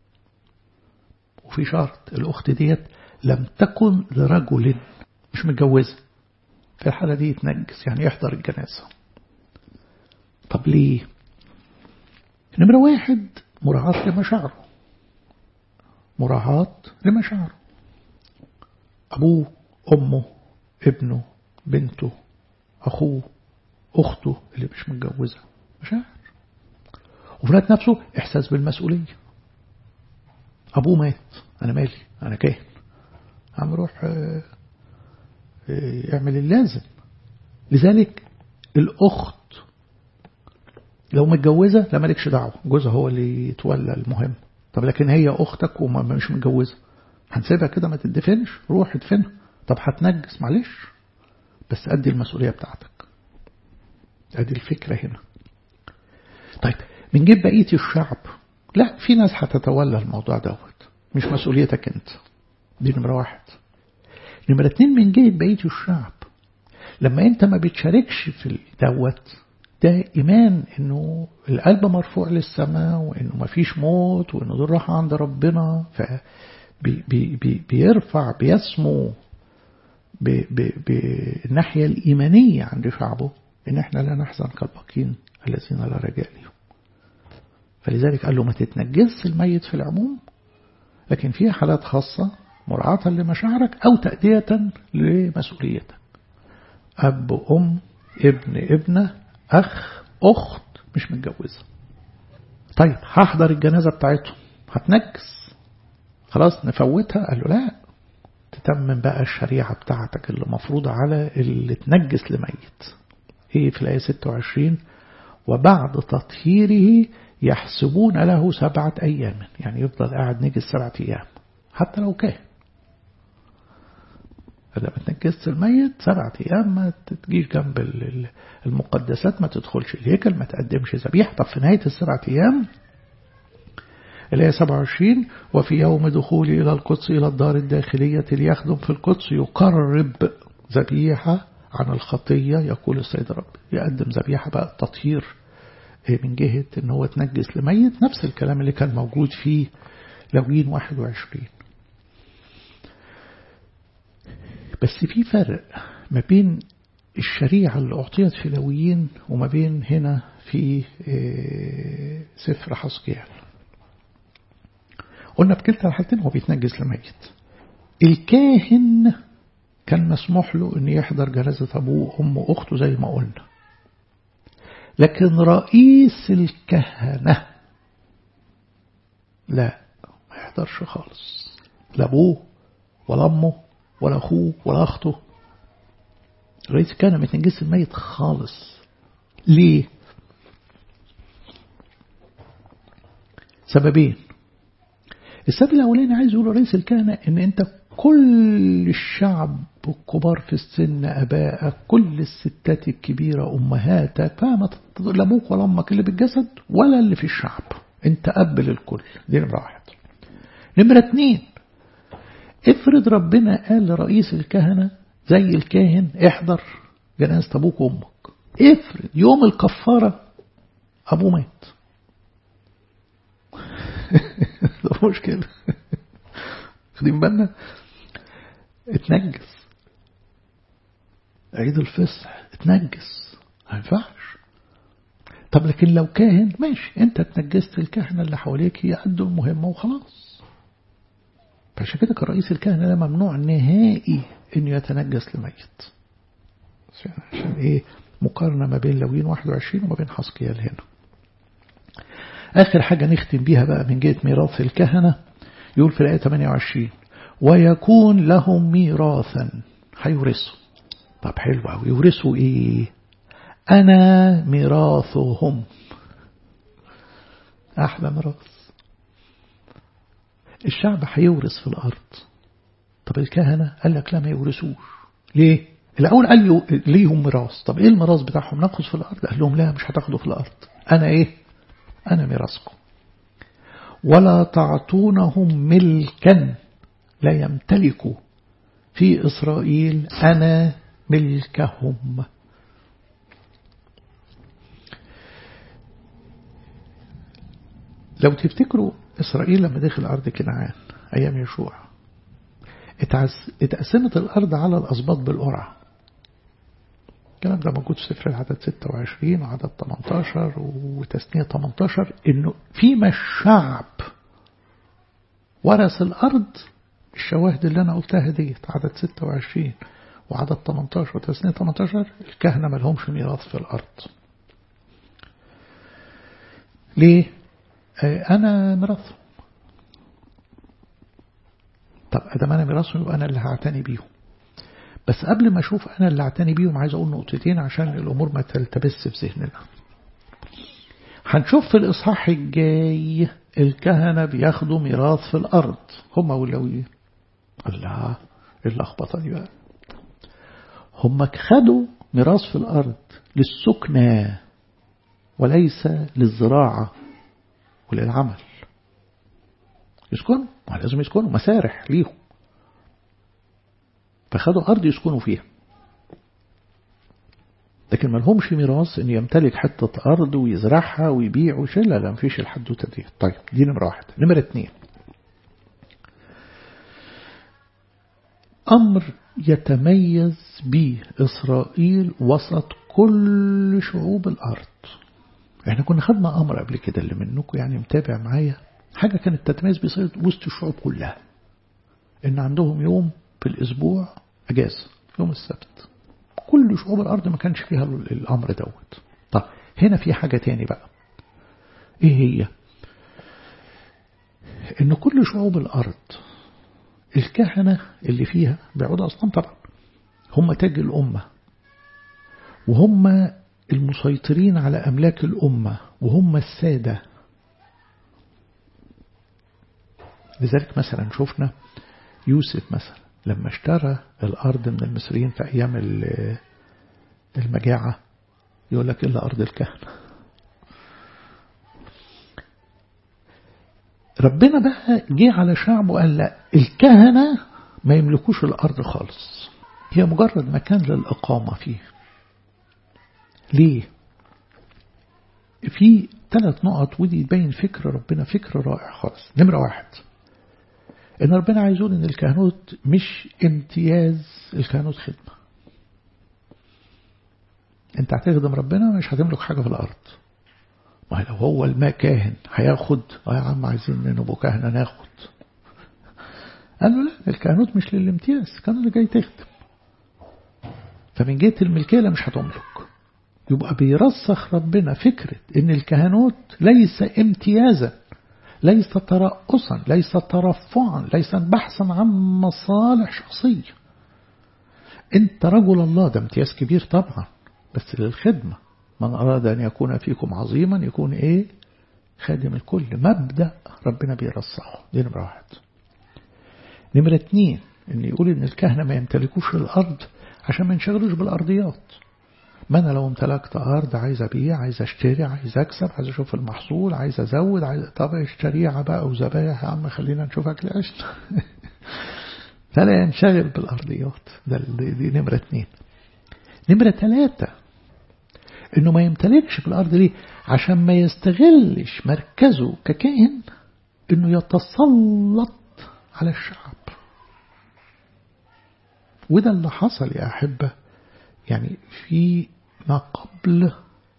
وفي شرط الأخت ديت لم تكن لرجل مش متجوزة في الحالة دي يتنجس يعني يحضر الجنازة طب ليه نمرة واحد مراعاة لمشاعره مراعاة لمشاعره أبوه أمه ابنه بنته أخوه أخته اللي مش متجوزة مشاعر وفي الوقت نفسه إحساس بالمسؤولية أبوه مات أنا مالي أنا كاهن عم روح يعمل اللازم لذلك الأخت لو متجوزة لا مالكش دعوة جوزها هو اللي يتولى المهم طب لكن هي أختك ومش متجوزة هنسيبها كده ما تدفنش روح ادفنها طب هتنجس معلش بس أدي المسؤولية بتاعتك أدي الفكرة هنا طيب بنجيب بقية الشعب لا في ناس هتتولى الموضوع دوت مش مسؤوليتك انت دي نمرة واحد نمرة اتنين من جهة بقية الشعب لما انت ما بتشاركش في الدوت ده إيمان إنه القلب مرفوع للسماء وإنه ما فيش موت وإنه دول راحة عند ربنا فبي بي بي بيرفع بيسمو بالناحية الإيمانية عند شعبه إن إحنا لا نحزن كالباقين الذين لا رجاء لهم فلذلك قال له ما تتنجس الميت في العموم لكن في حالات خاصة مراعاة لمشاعرك أو تأدية لمسؤوليتك أب أم ابن ابنة أخ أخت مش متجوزة طيب هحضر الجنازة بتاعتهم هتنجس خلاص نفوتها قال له لا تتمم بقى الشريعة بتاعتك اللي مفروضة على اللي تنجس لميت ايه في الآية 26 وبعد تطهيره يحسبون له سبعة أيام يعني يفضل قاعد نجس سبعة أيام حتى لو كان إذا ما تنجست الميت سبعة أيام ما تجيش جنب المقدسات ما تدخلش الهيكل ما تقدمش ذبيحة طب في نهاية السبعة أيام الآية 27 وفي يوم دخولي إلى القدس إلى الدار الداخلية ليخدم في القدس يقرب ذبيحة عن الخطية يقول السيد رب يقدم ذبيحة بقى التطهير من جهة ان هو تنجس لميت نفس الكلام اللي كان موجود في لوين 21 بس في فرق ما بين الشريعة اللي أعطيت في لويين وما بين هنا في سفر حسقيال قلنا بكلتا الحالتين هو بيتنجس لميت الكاهن كان مسموح له أن يحضر جنازة أبوه وأمه وأخته زي ما قلنا لكن رئيس الكهنة لا ما يحضرش خالص لا أبوه ولا أمه ولا أخوه ولا أخته رئيس الكهنة ما يتنجس الميت خالص ليه سببين السبب الأولاني عايز يقول رئيس الكهنة إن أنت كل الشعب الكبار في السن أبائك كل الستات الكبيرة أمهاتك فما لا أبوك ولا أمك اللي بالجسد ولا اللي في الشعب أنت أب للكل دي نمرة واحد نمرة اتنين افرض ربنا قال لرئيس الكهنة زي الكاهن احضر جنازة أبوك وأمك افرض يوم الكفارة أبوه مات ده مشكلة واخدين بالنا اتنجس عيد الفصح اتنجس ما ينفعش طب لكن لو كاهن ماشي انت اتنجست الكهنة اللي حواليك يأدوا المهمة وخلاص فعشان كده كان رئيس الكهنة ده ممنوع نهائي انه يتنجس لميت عشان ايه مقارنة ما بين لوين 21 وما بين حسقيال هنا آخر حاجة نختم بيها بقى من جهة ميراث الكهنة يقول في الآية 28 ويكون لهم ميراثا هيورثوا طب حلو قوي يورثوا ايه انا ميراثهم احلى ميراث الشعب هيورث في الارض طب الكهنه قال لك لا ما يورثوش ليه الاول قال ليهم ميراث طب ايه الميراث بتاعهم ناخذ في الارض قال لهم لا مش هتاخدوا في الارض انا ايه انا ميراثكم ولا تعطونهم ملكا لا يمتلكوا في إسرائيل أنا ملكهم لو تفتكروا إسرائيل لما دخل أرض كنعان أيام يشوع اتقسمت الأرض على الأسباط بالقرعة الكلام ده موجود في سفر العدد 26 وعدد 18 وتثنية 18 إنه فيما الشعب ورث الأرض الشواهد اللي أنا قلتها ديت عدد 26 وعدد 18 وتثنية 18 الكهنة ما لهمش ميراث في الأرض ليه؟ أنا ميراثهم طب أدام أنا ميراثهم يبقى أنا اللي هعتني بيهم بس قبل ما أشوف أنا اللي هعتني بيهم عايز أقول نقطتين عشان الأمور ما تلتبس في ذهننا هنشوف في الإصحاح الجاي الكهنة بياخدوا ميراث في الأرض هم أولويين الله اللخبطة دي بقى هم خدوا ميراث في الأرض للسكنى وليس للزراعة وللعمل يسكنوا لازم يسكنوا مسارح ليهم فخدوا أرض يسكنوا فيها لكن ما لهمش ميراث ان يمتلك حتة أرض ويزرعها ويبيع وشيء لا لا مفيش الحدوتة دي طيب دي نمرة واحد نمرة اتنين أمر يتميز به إسرائيل وسط كل شعوب الأرض احنا كنا خدنا أمر قبل كده اللي منكم يعني متابع معايا حاجة كانت تتميز بإسرائيل وسط الشعوب كلها إن عندهم يوم في الأسبوع أجازة يوم السبت كل شعوب الأرض ما كانش فيها الأمر دوت طب هنا في حاجة تاني بقى إيه هي إن كل شعوب الأرض الكهنة اللي فيها بيعودوا أصلا طبعا هم تاج الأمة وهم المسيطرين على أملاك الأمة وهم السادة لذلك مثلا شفنا يوسف مثلا لما اشترى الأرض من المصريين في أيام المجاعة يقول لك إلا أرض الكهنة ربنا بقى جه على شعبه وقال لا الكهنة ما يملكوش الأرض خالص هي مجرد مكان للإقامة فيه ليه في ثلاث نقط ودي يبين فكر ربنا فكر رائع خالص نمرة واحد ان ربنا عايز يقول ان الكهنوت مش امتياز الكهنوت خدمة انت هتخدم ربنا مش هتملك حاجة في الارض ما لو هو الماء كاهن هياخد اه يا عم عايزين نبقى كهنة ناخد قال له لا الكهنوت مش للامتياز الكهنوت جاي تخدم فمن جهة الملكية مش هتملك يبقى بيرسخ ربنا فكرة ان الكهنوت ليس امتيازا ليس ترأسا ليس ترفعا ليس بحثا عن مصالح شخصية انت رجل الله ده امتياز كبير طبعا بس للخدمة من أراد أن يكون فيكم عظيما يكون إيه خادم الكل مبدأ ربنا بيرسخه دي نمرة واحد نمرة اتنين ان يقول ان الكهنة ما يمتلكوش الأرض عشان ما ينشغلوش بالأرضيات ما أنا لو امتلكت أرض عايز أبيع عايز أشتري عايز أكسب عايز أشوف المحصول عايز أزود عايز طب الشريعة بقى وذبايح يا عم خلينا نشوف أكل عيشنا فلا ينشغل بالأرضيات ده دي نمرة اتنين نمرة ثلاثة إنه ما يمتلكش بالأرض ليه عشان ما يستغلش مركزه ككائن إنه يتسلط على الشعب وده اللي حصل يا أحبة يعني في ما قبل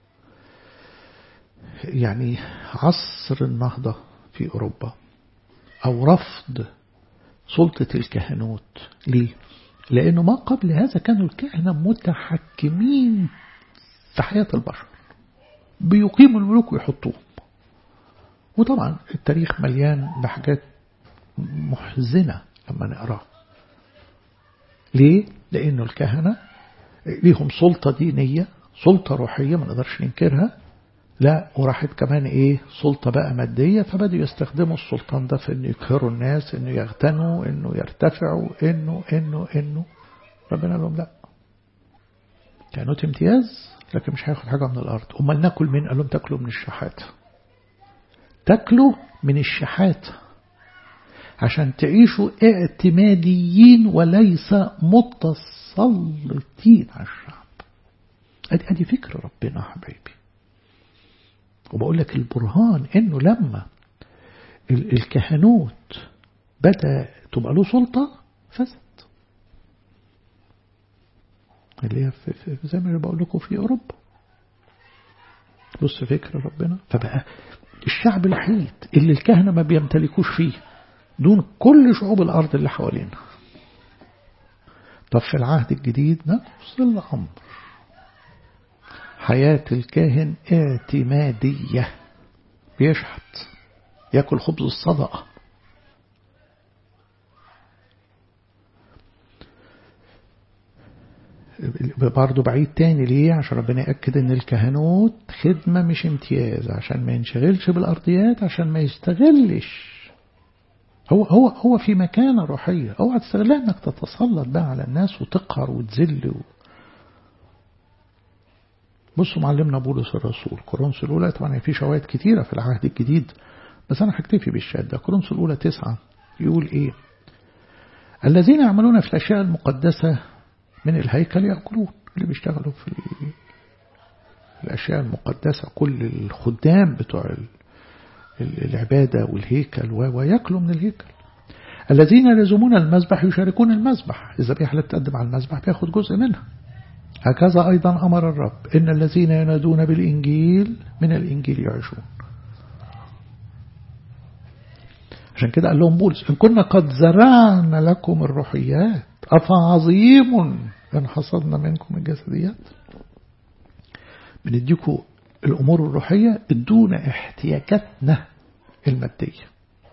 يعني عصر النهضة في أوروبا أو رفض سلطة الكهنوت ليه؟ لأنه ما قبل هذا كانوا الكهنة متحكمين في حياة البشر بيقيموا الملوك ويحطوهم وطبعا التاريخ مليان بحاجات محزنة لما نقراه ليه؟ لأنه الكهنة ليهم سلطة دينية سلطة روحية ما نقدرش ننكرها لا وراحت كمان ايه سلطة بقى مادية فبدأوا يستخدموا السلطان ده في انه يقهروا الناس انه يغتنوا انه يرتفعوا انه انه انه ربنا لهم لا كانوا امتياز لكن مش هياخد حاجة من الارض امال ناكل من قال لهم تاكلوا من الشحات تاكلوا من الشحات عشان تعيشوا اعتماديين وليس متسلطين على الشعب ادي ادي فكر ربنا حبايبي وبقول لك البرهان انه لما الكهنوت بدا تبقى له سلطه فسد اللي هي في في زي ما بقول لكم في اوروبا بص فكر ربنا فبقى الشعب الوحيد اللي الكهنه ما بيمتلكوش فيه دون كل شعوب الأرض اللي حوالينا طب في العهد الجديد نفس الأمر حياة الكاهن اعتمادية بيشحت ياكل خبز الصدقة برضه بعيد تاني ليه عشان ربنا يأكد ان الكهنوت خدمة مش امتياز عشان ما ينشغلش بالأرضيات عشان ما يستغلش هو هو هو في مكانة روحية اوعى تستغلها انك تتسلط بقى على الناس وتقهر وتذل و... بصوا معلمنا بولس الرسول كورنثوس الأولى طبعا في شواهد كتيرة في العهد الجديد بس أنا هكتفي بالشهادة ده كورنثوس الأولى تسعة يقول إيه الذين يعملون في الأشياء المقدسة من الهيكل يأكلون اللي بيشتغلوا في الأشياء المقدسة كل الخدام بتوع العبادة والهيكل ويأكلوا من الهيكل الذين يلزمون المذبح يشاركون المذبح الذبيحة اللي بتقدم على المذبح بياخد جزء منها هكذا أيضا أمر الرب إن الذين ينادون بالإنجيل من الإنجيل يعيشون عشان كده قال لهم بولس إن كنا قد زرعنا لكم الروحيات أفعظيم إن حصدنا منكم الجسديات بنديكم الأمور الروحية دون احتياجاتنا المادية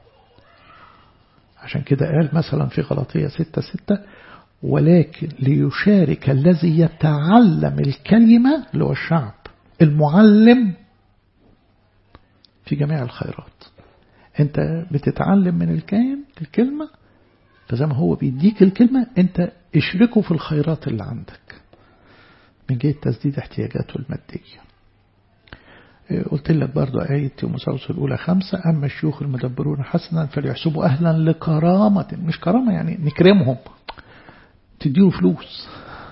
عشان كده قال مثلا في غلطية ستة ستة ولكن ليشارك الذي يتعلم الكلمة اللي هو الشعب المعلم في جميع الخيرات انت بتتعلم من الكائن الكلمة فزي ما هو بيديك الكلمة انت اشركه في الخيرات اللي عندك من جهة تسديد احتياجاته المادية قلت لك برضو آية تيموساوس الأولى خمسة أما الشيوخ المدبرون حسنا فليحسبوا أهلا لكرامة مش كرامة يعني نكرمهم تديه فلوس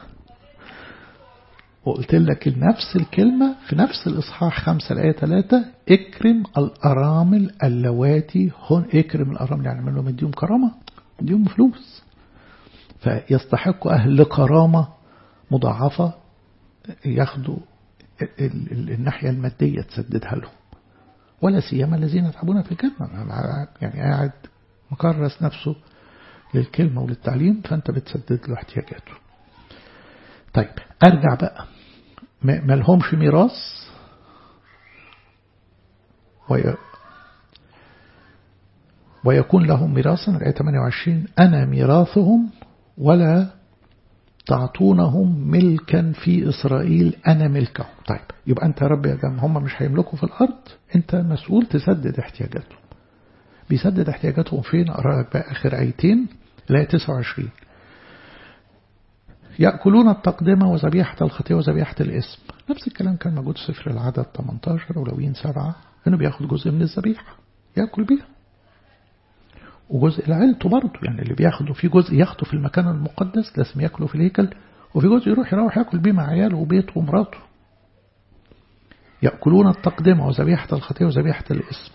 وقلت لك نفس الكلمة في نفس الإصحاح خمسة الآية ثلاثة اكرم الأرامل اللواتي هن اكرم الأرامل يعني منهم مديهم كرامة مديهم فلوس فيستحق أهل كرامة مضاعفة ياخدوا الناحية المادية تسددها لهم ولا سيما الذين يتعبون في الكلمة يعني قاعد مكرس نفسه للكلمة وللتعليم فأنت بتسدد له احتياجاته طيب أرجع بقى ما لهمش ميراث وي... ويكون لهم ميراثا الآية 28 أنا ميراثهم ولا تعطونهم ملكا في إسرائيل أنا ملكهم طيب يبقى أنت يا رب يا جماعة هم مش هيملكوا في الأرض أنت مسؤول تسدد احتياجاتهم بيسدد احتياجاتهم فين أقرأ لك بقى آخر آيتين لا 29 يأكلون التقدمة وذبيحة الخطية وذبيحة الاسم نفس الكلام كان موجود في سفر العدد 18 ولوين سبعة إنه بياخد جزء من الذبيحة يأكل بيها وجزء لعيلته برضه يعني اللي بياخده في جزء ياخده في المكان المقدس لازم ياكله في الهيكل وفي جزء يروح يروح ياكل بيه مع عياله وبيته ومراته يأكلون التقدمة وذبيحة الخطية وذبيحة الاسم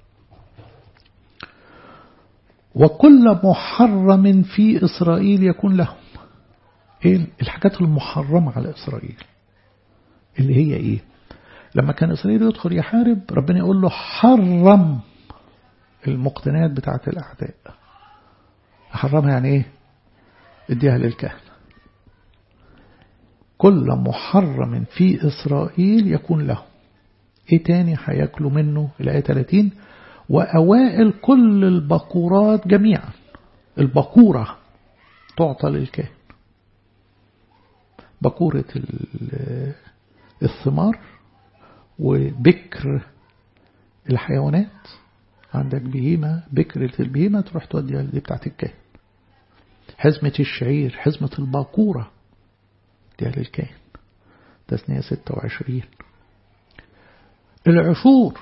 وكل محرم في إسرائيل يكون لهم ايه الحاجات المحرمة على إسرائيل اللي هي ايه لما كان إسرائيل يدخل يحارب ربنا يقول له حرم المقتنيات بتاعة الأعداء حرمها يعني ايه اديها للكهنة كل محرم في إسرائيل يكون له ايه تاني هياكلوا منه الآية 30 وأوائل كل البقورات جميعا البقورة تعطى للكاهن بقورة الثمار وبكر الحيوانات عندك بهيمة بكرة البهيمة تروح توديها دي بتاعت الكاهن حزمة الشعير حزمة الباقورة دي للكاهن تسنية 26 العشور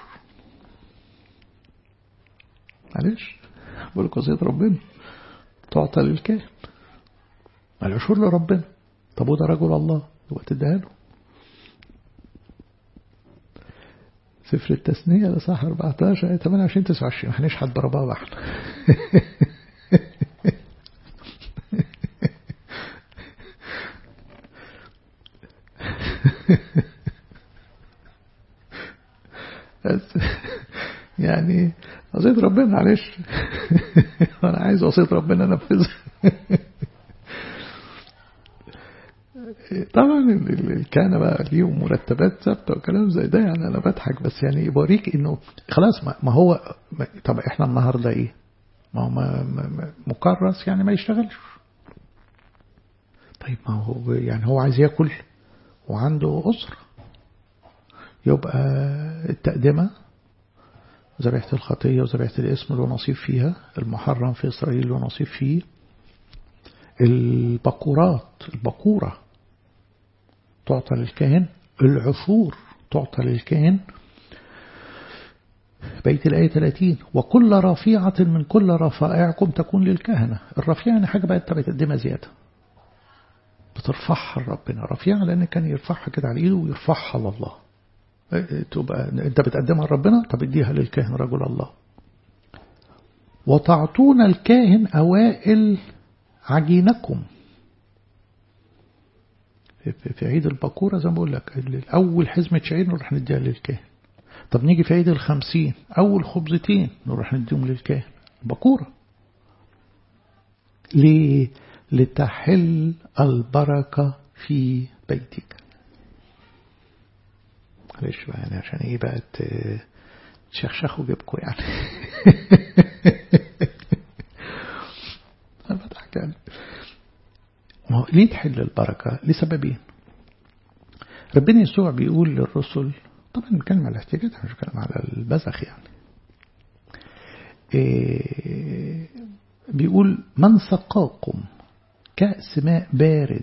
معلش بقول لك وصية ربنا تعطى للكاهن العشور لربنا طب وده رجل الله يبقى تديها له سفر التثنية لصح 14 28 29 هنشحت بربابة احنا بس يعني وصية ربنا معلش انا عايز وصية ربنا انفذها طبعا الكهنة بقى ليهم مرتبات ثابتة وكلام زي ده يعني أنا بضحك بس يعني يوريك إنه خلاص ما هو طب إحنا النهاردة إيه؟ ما هو مكرس يعني ما يشتغلش طيب ما هو يعني هو عايز ياكل وعنده أسرة يبقى التقدمة ذبيحة الخطية وذبيحة الاسم له نصيب فيها المحرم في إسرائيل له نصيب فيه البقورات البقورة تعطى للكاهن العشور تعطى للكاهن بيت الآية 30 وكل رفيعة من كل رفائعكم تكون للكهنة الرفيعة يعني حاجة بقى انت بتقدمها زيادة بترفعها لربنا رفيعة لأن كان يرفعها كده على إيده ويرفعها لله تبقى انت بتقدمها لربنا طب اديها للكاهن رجل الله وتعطون الكاهن أوائل عجينكم في عيد البقورة زي ما بقول لك أول حزمة شعير نروح نديها للكاهن طب نيجي في عيد الخمسين أول خبزتين نروح نديهم للكاهن بقورة ليه؟ لتحل البركة في بيتك معلش بقى يعني عشان ايه بقى تشخشخوا جيبكم يعني انا بضحك يعني ما هو ليه تحل البركة لسببين ربنا يسوع بيقول للرسل طبعا بنتكلم على الاحتياجات مش بنتكلم على البذخ يعني بيقول من سقاكم كأس ماء بارد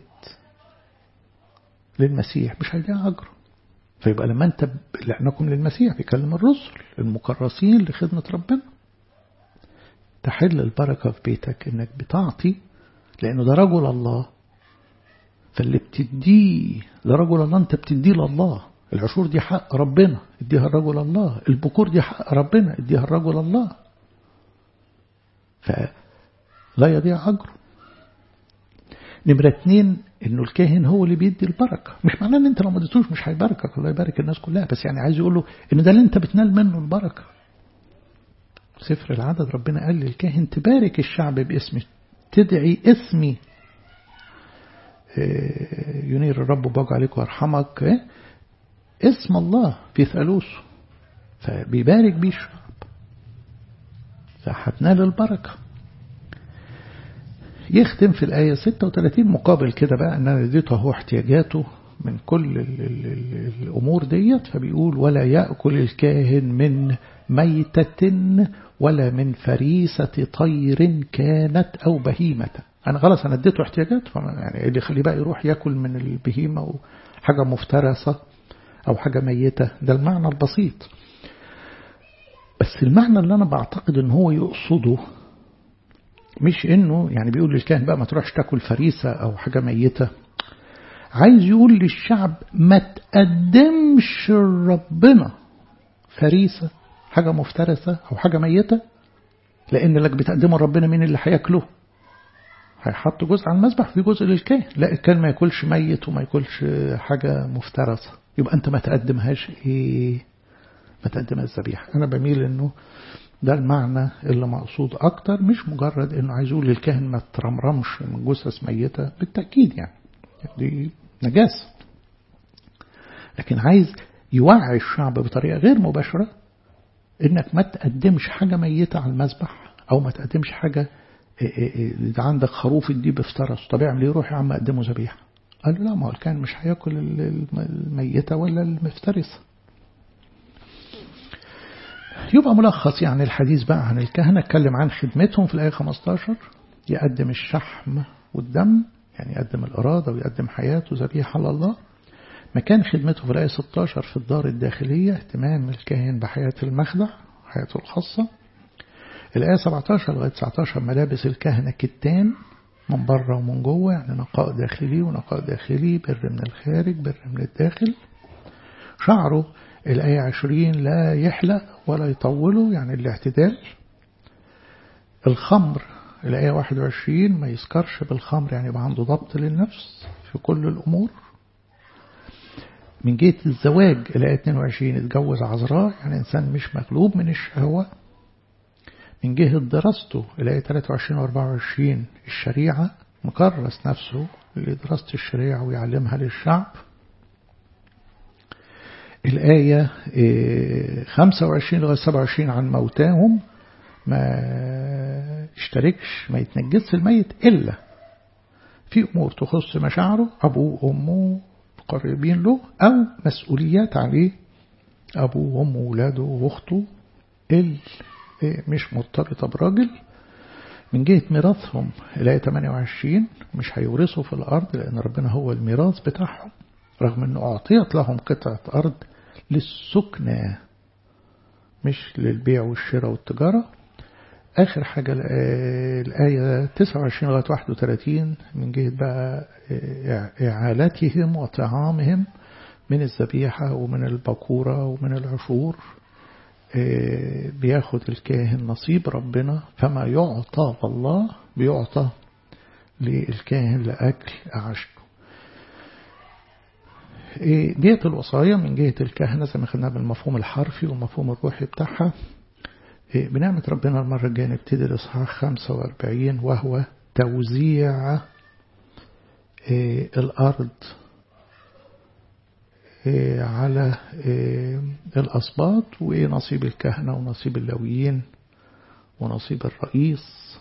للمسيح مش هيديها أجر فيبقى لما أنت لأنكم للمسيح بيكلم الرسل المكرسين لخدمة ربنا تحل البركة في بيتك إنك بتعطي لأنه ده رجل الله فاللي بتديه لرجل الله أنت بتديه لله العشور دي حق ربنا اديها الرجل الله البكور دي حق ربنا اديها الرجل الله فلا يضيع أجره نمرة اتنين انه الكاهن هو اللي بيدي البركة مش معناه ان انت لو ما اديتوش مش هيباركك الله يبارك الناس كلها بس يعني عايز يقول له ان ده اللي انت بتنال منه البركة سفر العدد ربنا قال للكاهن تبارك الشعب باسمي تدعي اسمي ينير الرب وباج عليك وارحمك اسم الله في ثالوثه فبيبارك بيه الشعب فهتنال البركة يختم في الآية 36 مقابل كده بقى أن أنا اديته هو احتياجاته من كل ال ال ال الأمور ديت فبيقول ولا يأكل الكاهن من ميتة ولا من فريسة طير كانت أو بهيمة أنا خلاص أنا اديته احتياجات يعني اللي يخليه بقى يروح يأكل من البهيمة أو حاجة مفترسة أو حاجة ميتة ده المعنى البسيط بس المعنى اللي أنا بعتقد أن هو يقصده مش انه يعني بيقول للكاهن بقى ما تروحش تاكل فريسة او حاجة ميتة عايز يقول للشعب ما تقدمش ربنا فريسة حاجة مفترسة او حاجة ميتة لان لك بتقدمه ربنا مين اللي هياكله هيحط جزء على المذبح في جزء للكاهن لا الكاهن ما ياكلش ميت وما ياكلش حاجة مفترسة يبقى انت ما تقدمهاش ايه ما تقدمهاش ذبيحة انا بميل انه ده المعنى اللي مقصود أكتر مش مجرد إنه عايز يقول للكاهن ما ترمرمش من جثث ميتة بالتأكيد يعني دي نجاسة لكن عايز يوعي الشعب بطريقة غير مباشرة إنك ما تقدمش حاجة ميتة على المذبح أو ما تقدمش حاجة إذا عندك خروف الديب افترس طب اعمل ايه روح يا عم قدمه ذبيحة قال لا ما هو كان مش هياكل الميتة ولا المفترسة يبقى ملخص يعني الحديث بقى عن الكهنة اتكلم عن خدمتهم في الآية 15 يقدم الشحم والدم يعني يقدم الإرادة ويقدم حياته ذبيحة لله مكان خدمته في الآية 16 في الدار الداخلية اهتمام الكاهن بحياة المخدع حياته الخاصة الآية 17 لغاية 19 ملابس الكهنة كتان من بره ومن جوه يعني نقاء داخلي ونقاء داخلي بر من الخارج بر من الداخل شعره الآية عشرين لا يحلق ولا يطوله يعني الاعتدال الخمر الآية واحد وعشرين ما يسكرش بالخمر يعني يبقى عنده ضبط للنفس في كل الأمور من جهة الزواج الآية 22 اتجوز عذراء يعني إنسان مش مغلوب من الشهوة من جهة دراسته الآية 23 و 24 الشريعة مكرس نفسه لدراسة الشريعة ويعلمها للشعب الآية 25 لغاية 27 عن موتاهم ما اشتركش ما يتنجسش الميت إلا في أمور تخص مشاعره أبوه وأمه قريبين له أو مسؤوليات عليه أبوه وأمه وولاده وأخته اللي مش مرتبطة براجل من جهة ميراثهم الآية 28 مش هيورثوا في الأرض لأن ربنا هو الميراث بتاعهم رغم أنه أعطيت لهم قطعة أرض للسكنة مش للبيع والشراء والتجارة آخر حاجة الآية 29 لغاية 31 من جهة بقى إعالتهم وطعامهم من الذبيحة ومن البكورة ومن العشور بياخد الكاهن نصيب ربنا فما يعطى الله بيعطى للكاهن لأكل عشته ديت الوصايا من جهة الكهنة زي ما خدناها بالمفهوم الحرفي والمفهوم الروحي بتاعها بنعمة ربنا المرة الجاية نبتدي الإصحاح 45 وهو توزيع الأرض على الأسباط ونصيب الكهنة ونصيب اللويين ونصيب الرئيس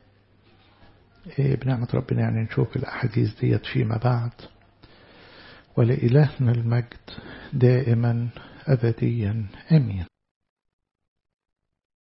بنعمة ربنا يعني نشوف الأحاديث ديت فيما بعد ولإلهنا المجد دائما أبديا أمين